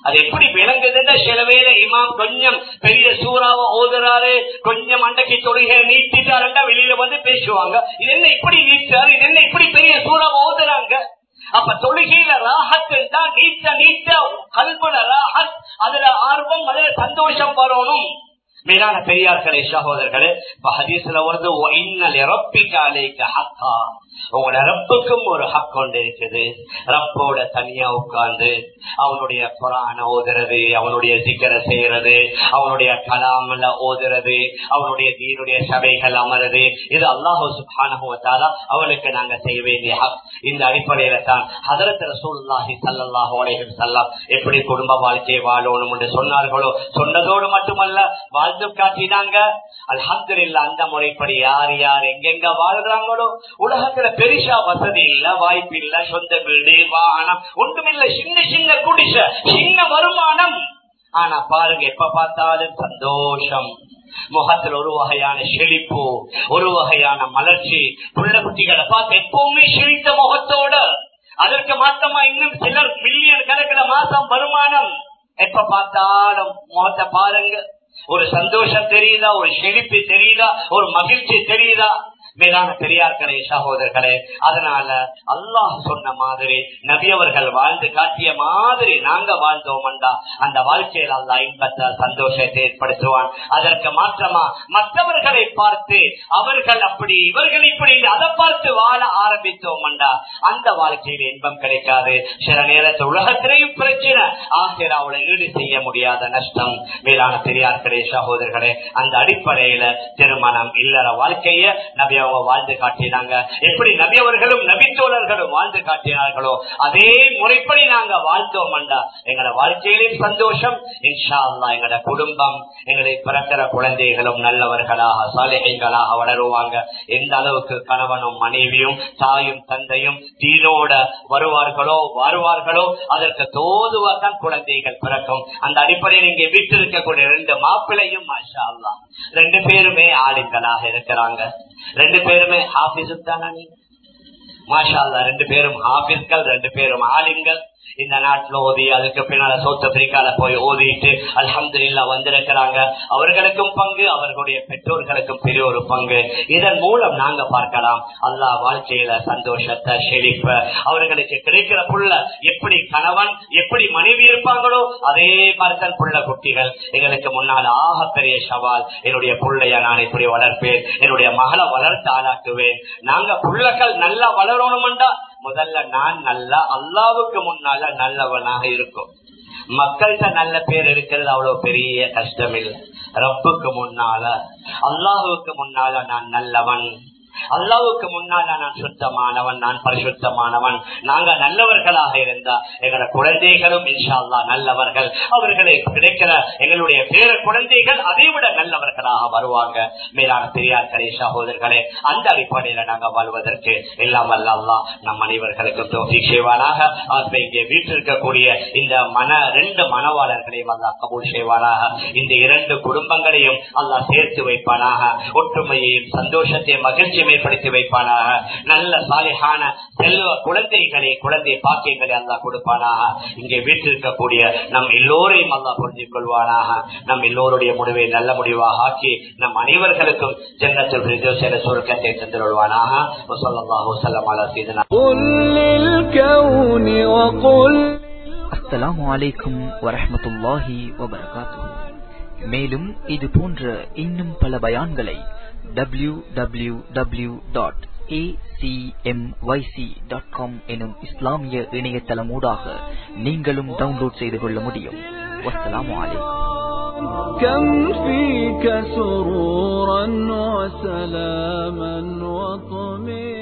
அது எப்படி விளங்குதுன்னா சில வேளை இமாம் கொஞ்சம் பெரிய சூறாவை ஓதுறாரு கொஞ்சம் அண்டைக்கு தொழுகை நீட்டிட்டாருன்னா வெளியில வந்து பேசுவாங்க இது என்ன இப்படி நீட்டாரு இது என்ன இப்படி பெரிய சூறாவை ஓதுறாங்க அப்ப தொழுகையில ராகத்தில் தான் நீட்ட நீட்ட கல்புல ராகத் அதுல ஆர்வம் அதுல சந்தோஷம் வரணும் மேலான பெரியார்களே சகோதரர்களே இப்ப ஹதீஸ்ல வருது இன்னல் ரப்பிக்க அலைக்க ஹக்கா உங்களோட ரப்புக்கும் ஒரு ஹக் கொண்டு இருக்குது ரப்போட தனியா உட்கார்ந்து அவனுடைய குரான ஓதுறது அவனுடைய சிக்கரை செய்யறது அவனுடைய கலாமல ஓதுறது அவனுடைய தீனுடைய சபைகள் அமருது இது அல்லாஹு சுபானுவத்தால அவனுக்கு நாங்க செய்ய வேண்டிய ஹக் இந்த அடிப்படையில தான் ஹதரத் ரசூல்லாஹி சல்லாஹு அலைஹி சல்லாம் எப்படி குடும்ப வாழ்க்கையை வாழணும் என்று சொன்னார்களோ சொன்னதோடு மட்டுமல்ல வாழ்ந்து காட்டினாங்க அல்ஹம்துலில்லாஹ் அந்த முறைப்படி யார் யார் எங்கெங்க வாழ்றாங்களோ உலகத்துல பெருசா வசதி இல்ல வாய்ப்பு இல்ல சொந்த வீடு வாகனம் ஒன்றுமில்ல சின்ன சின்ன குடிச சின்ன வருமானம் ஆனா பாருங்க எப்ப பார்த்தாலும் சந்தோஷம் முகத்தில் ஒரு வகையான செழிப்பு ஒரு வகையான மலர்ச்சி புள்ள குட்டிகளை பார்த்து எப்பவுமே செழித்த முகத்தோட அதற்கு மாத்தமா இன்னும் சிலர் மில்லியன் கணக்கில் மாசம் வருமானம் எப்ப பார்த்தாலும் முகத்தை பாருங்க ஒரு சந்தோஷம் தெரியுதா ஒரு செழிப்பு தெரியுதா ஒரு மகிழ்ச்சி தெரியுதா மேலான பெரியார்களே சகோதரர்களே அதனால அல்லாஹ் சொன்ன மாதிரி நபியவர்கள் வாழ்ந்து காட்டிய மாதிரி நாங்க வாழ்ந்தோம்டா அந்த வாழ்க்கையில் அல்லாஹ் இன்பத்தை சந்தோஷத்தை ஏற்படுத்துவான் அதற்கு மாற்றமா மற்றவர்களை பார்த்து அவர்கள் அப்படி இவர்கள் இப்படி அதை பார்த்து வாழ ஆரம்பித்தோம்டா அந்த வாழ்க்கையில் இன்பம் கிடைக்காது சில நேரத்தில் உலகத்திலேயும் பிரச்சனை ஆசிராவோட ஈடு செய்ய முடியாத நஷ்டம் மேலான பெரியார்களே சகோதரர்களே அந்த அடிப்படையில திருமணம் இல்லற வாழ்க்கைய நபி அவங்க வாழ்ந்து காட்டினாங்க எப்படி நபி அவர்களும் நபித்தோழர்களும் வாழ்ந்து காட்டினார்களோ அதே முறைப்படி நாங்க வாழ்ந்தோம் எங்களோட வாழ்க்கையிலும் சந்தோஷம் இன்ஷா அல்லா எங்களோட குடும்பம் எங்களை பிறக்கிற குழந்தைகளும் நல்லவர்களாக சாலைகளாக வளருவாங்க எந்த அளவுக்கு கணவனும் மனைவியும் தாயும் தந்தையும் தீனோட வருவார்களோ வருவார்களோ அதற்கு தோதுவாதான் குழந்தைகள் பிறக்கும் அந்த அடிப்படையில் இங்கே வீட்டில் இருக்கக்கூடிய ரெண்டு மாப்பிள்ளையும் மாஷா அல்லா ரெண்டு பேருமே ஆளுங்களாக இருக்கிறாங்க ரெண்டு பேருமே ஹாபிஸ் தானே மாஷா அல்லா ரெண்டு பேரும் ஹாபிஸ்கள் ரெண்டு பேரும் ஆலிம்கள் இந்த நாட்டுல ஓதி அதுக்கு பின்னால சவுத் ஆப்பிரிக்கால போய் ஓதிட்டு அலமது இல்லா வந்திருக்கிறாங்க அவர்களுக்கும் பங்கு அவர்களுடைய பெற்றோர்களுக்கும் பெரிய ஒரு பங்கு இதன் மூலம் நாங்க பார்க்கலாம் அல்லா வாழ்க்கையில சந்தோஷத்தை செழிப்ப அவர்களுக்கு கிடைக்கிற புள்ள எப்படி கணவன் எப்படி மனைவி இருப்பாங்களோ அதே மாதிரிதான் புள்ள குட்டிகள் எங்களுக்கு முன்னால் ஆக பெரிய சவால் என்னுடைய புள்ளைய நான் இப்படி வளர்ப்பேன் என்னுடைய மகளை வளர்த்து ஆளாக்குவேன் நாங்க புள்ளகள் நல்லா வளரணும்டா முதல்ல நான் நல்லா அல்லாவுக்கு முன்னால நல்லவனாக இருக்கும் மக்கள்கிட்ட நல்ல பேர் இருக்கிறது அவ்வளவு பெரிய கஷ்டம் இல்லை ரப்புக்கு முன்னால அல்லாஹுக்கு முன்னால நான் நல்லவன் அல்லாவுக்கு முன்னால நான் சுத்தமானவன் நான் பரிசுத்தமானவன் நாங்க நல்லவர்களாக இருந்தா எங்களோட குழந்தைகளும் இன்ஷா அல்லா நல்லவர்கள் அவர்களுக்கு கிடைக்கிற எங்களுடைய பேர குழந்தைகள் அதை விட நல்லவர்களாக வருவாங்க மேலான பெரியார்களே சகோதரர்களே அந்த அடிப்படையில நாங்க வாழ்வதற்கு எல்லாம் வல்ல அல்லா நம் அனைவர்களுக்கும் தோல்வி செய்வானாக இங்கே வீட்டில் இருக்கக்கூடிய இந்த மன ரெண்டு மனவாளர்களையும் அல்லா கபூல் செய்வானாக இந்த இரண்டு குடும்பங்களையும் அல்லா சேர்த்து வைப்பானாக ஒற்றுமையையும் சந்தோஷத்தையும் மகிழ்ச்சியும் ஏற்படுத்தி வைப்பானாக நல்ல சாலிகான செல்வ குழந்தைகளை குழந்தை பாக்கியங்களை அல்லா கொடுப்பானாக இங்கே வீட்டில் இருக்கக்கூடிய நம் எல்லோரையும் அல்லா புரிஞ்சு கொள்வானாக நம் எல்லோருடைய முடிவை நல்ல முடிவாக ஆக்கி நம் அனைவர்களுக்கும் ஜன்னத்தில் சில சுருக்கத்தை தந்துள்வானாக அஸ்ஸலாமு அலைக்கும் வரஹமத்துல்லாஹி வபரகாத்துஹு மேலும் இது போன்ற இன்னும் பல பயான்களை W W W dot acmyc.com எனும் இஸ்லாமிய இணையதளமூடாக நீங்களும் டவுன்லோட் செய்து கொள்ள முடியும் வஸ்ஸலாமு அலைக்கும் كم فيك سرورا وسلاما وطمئنا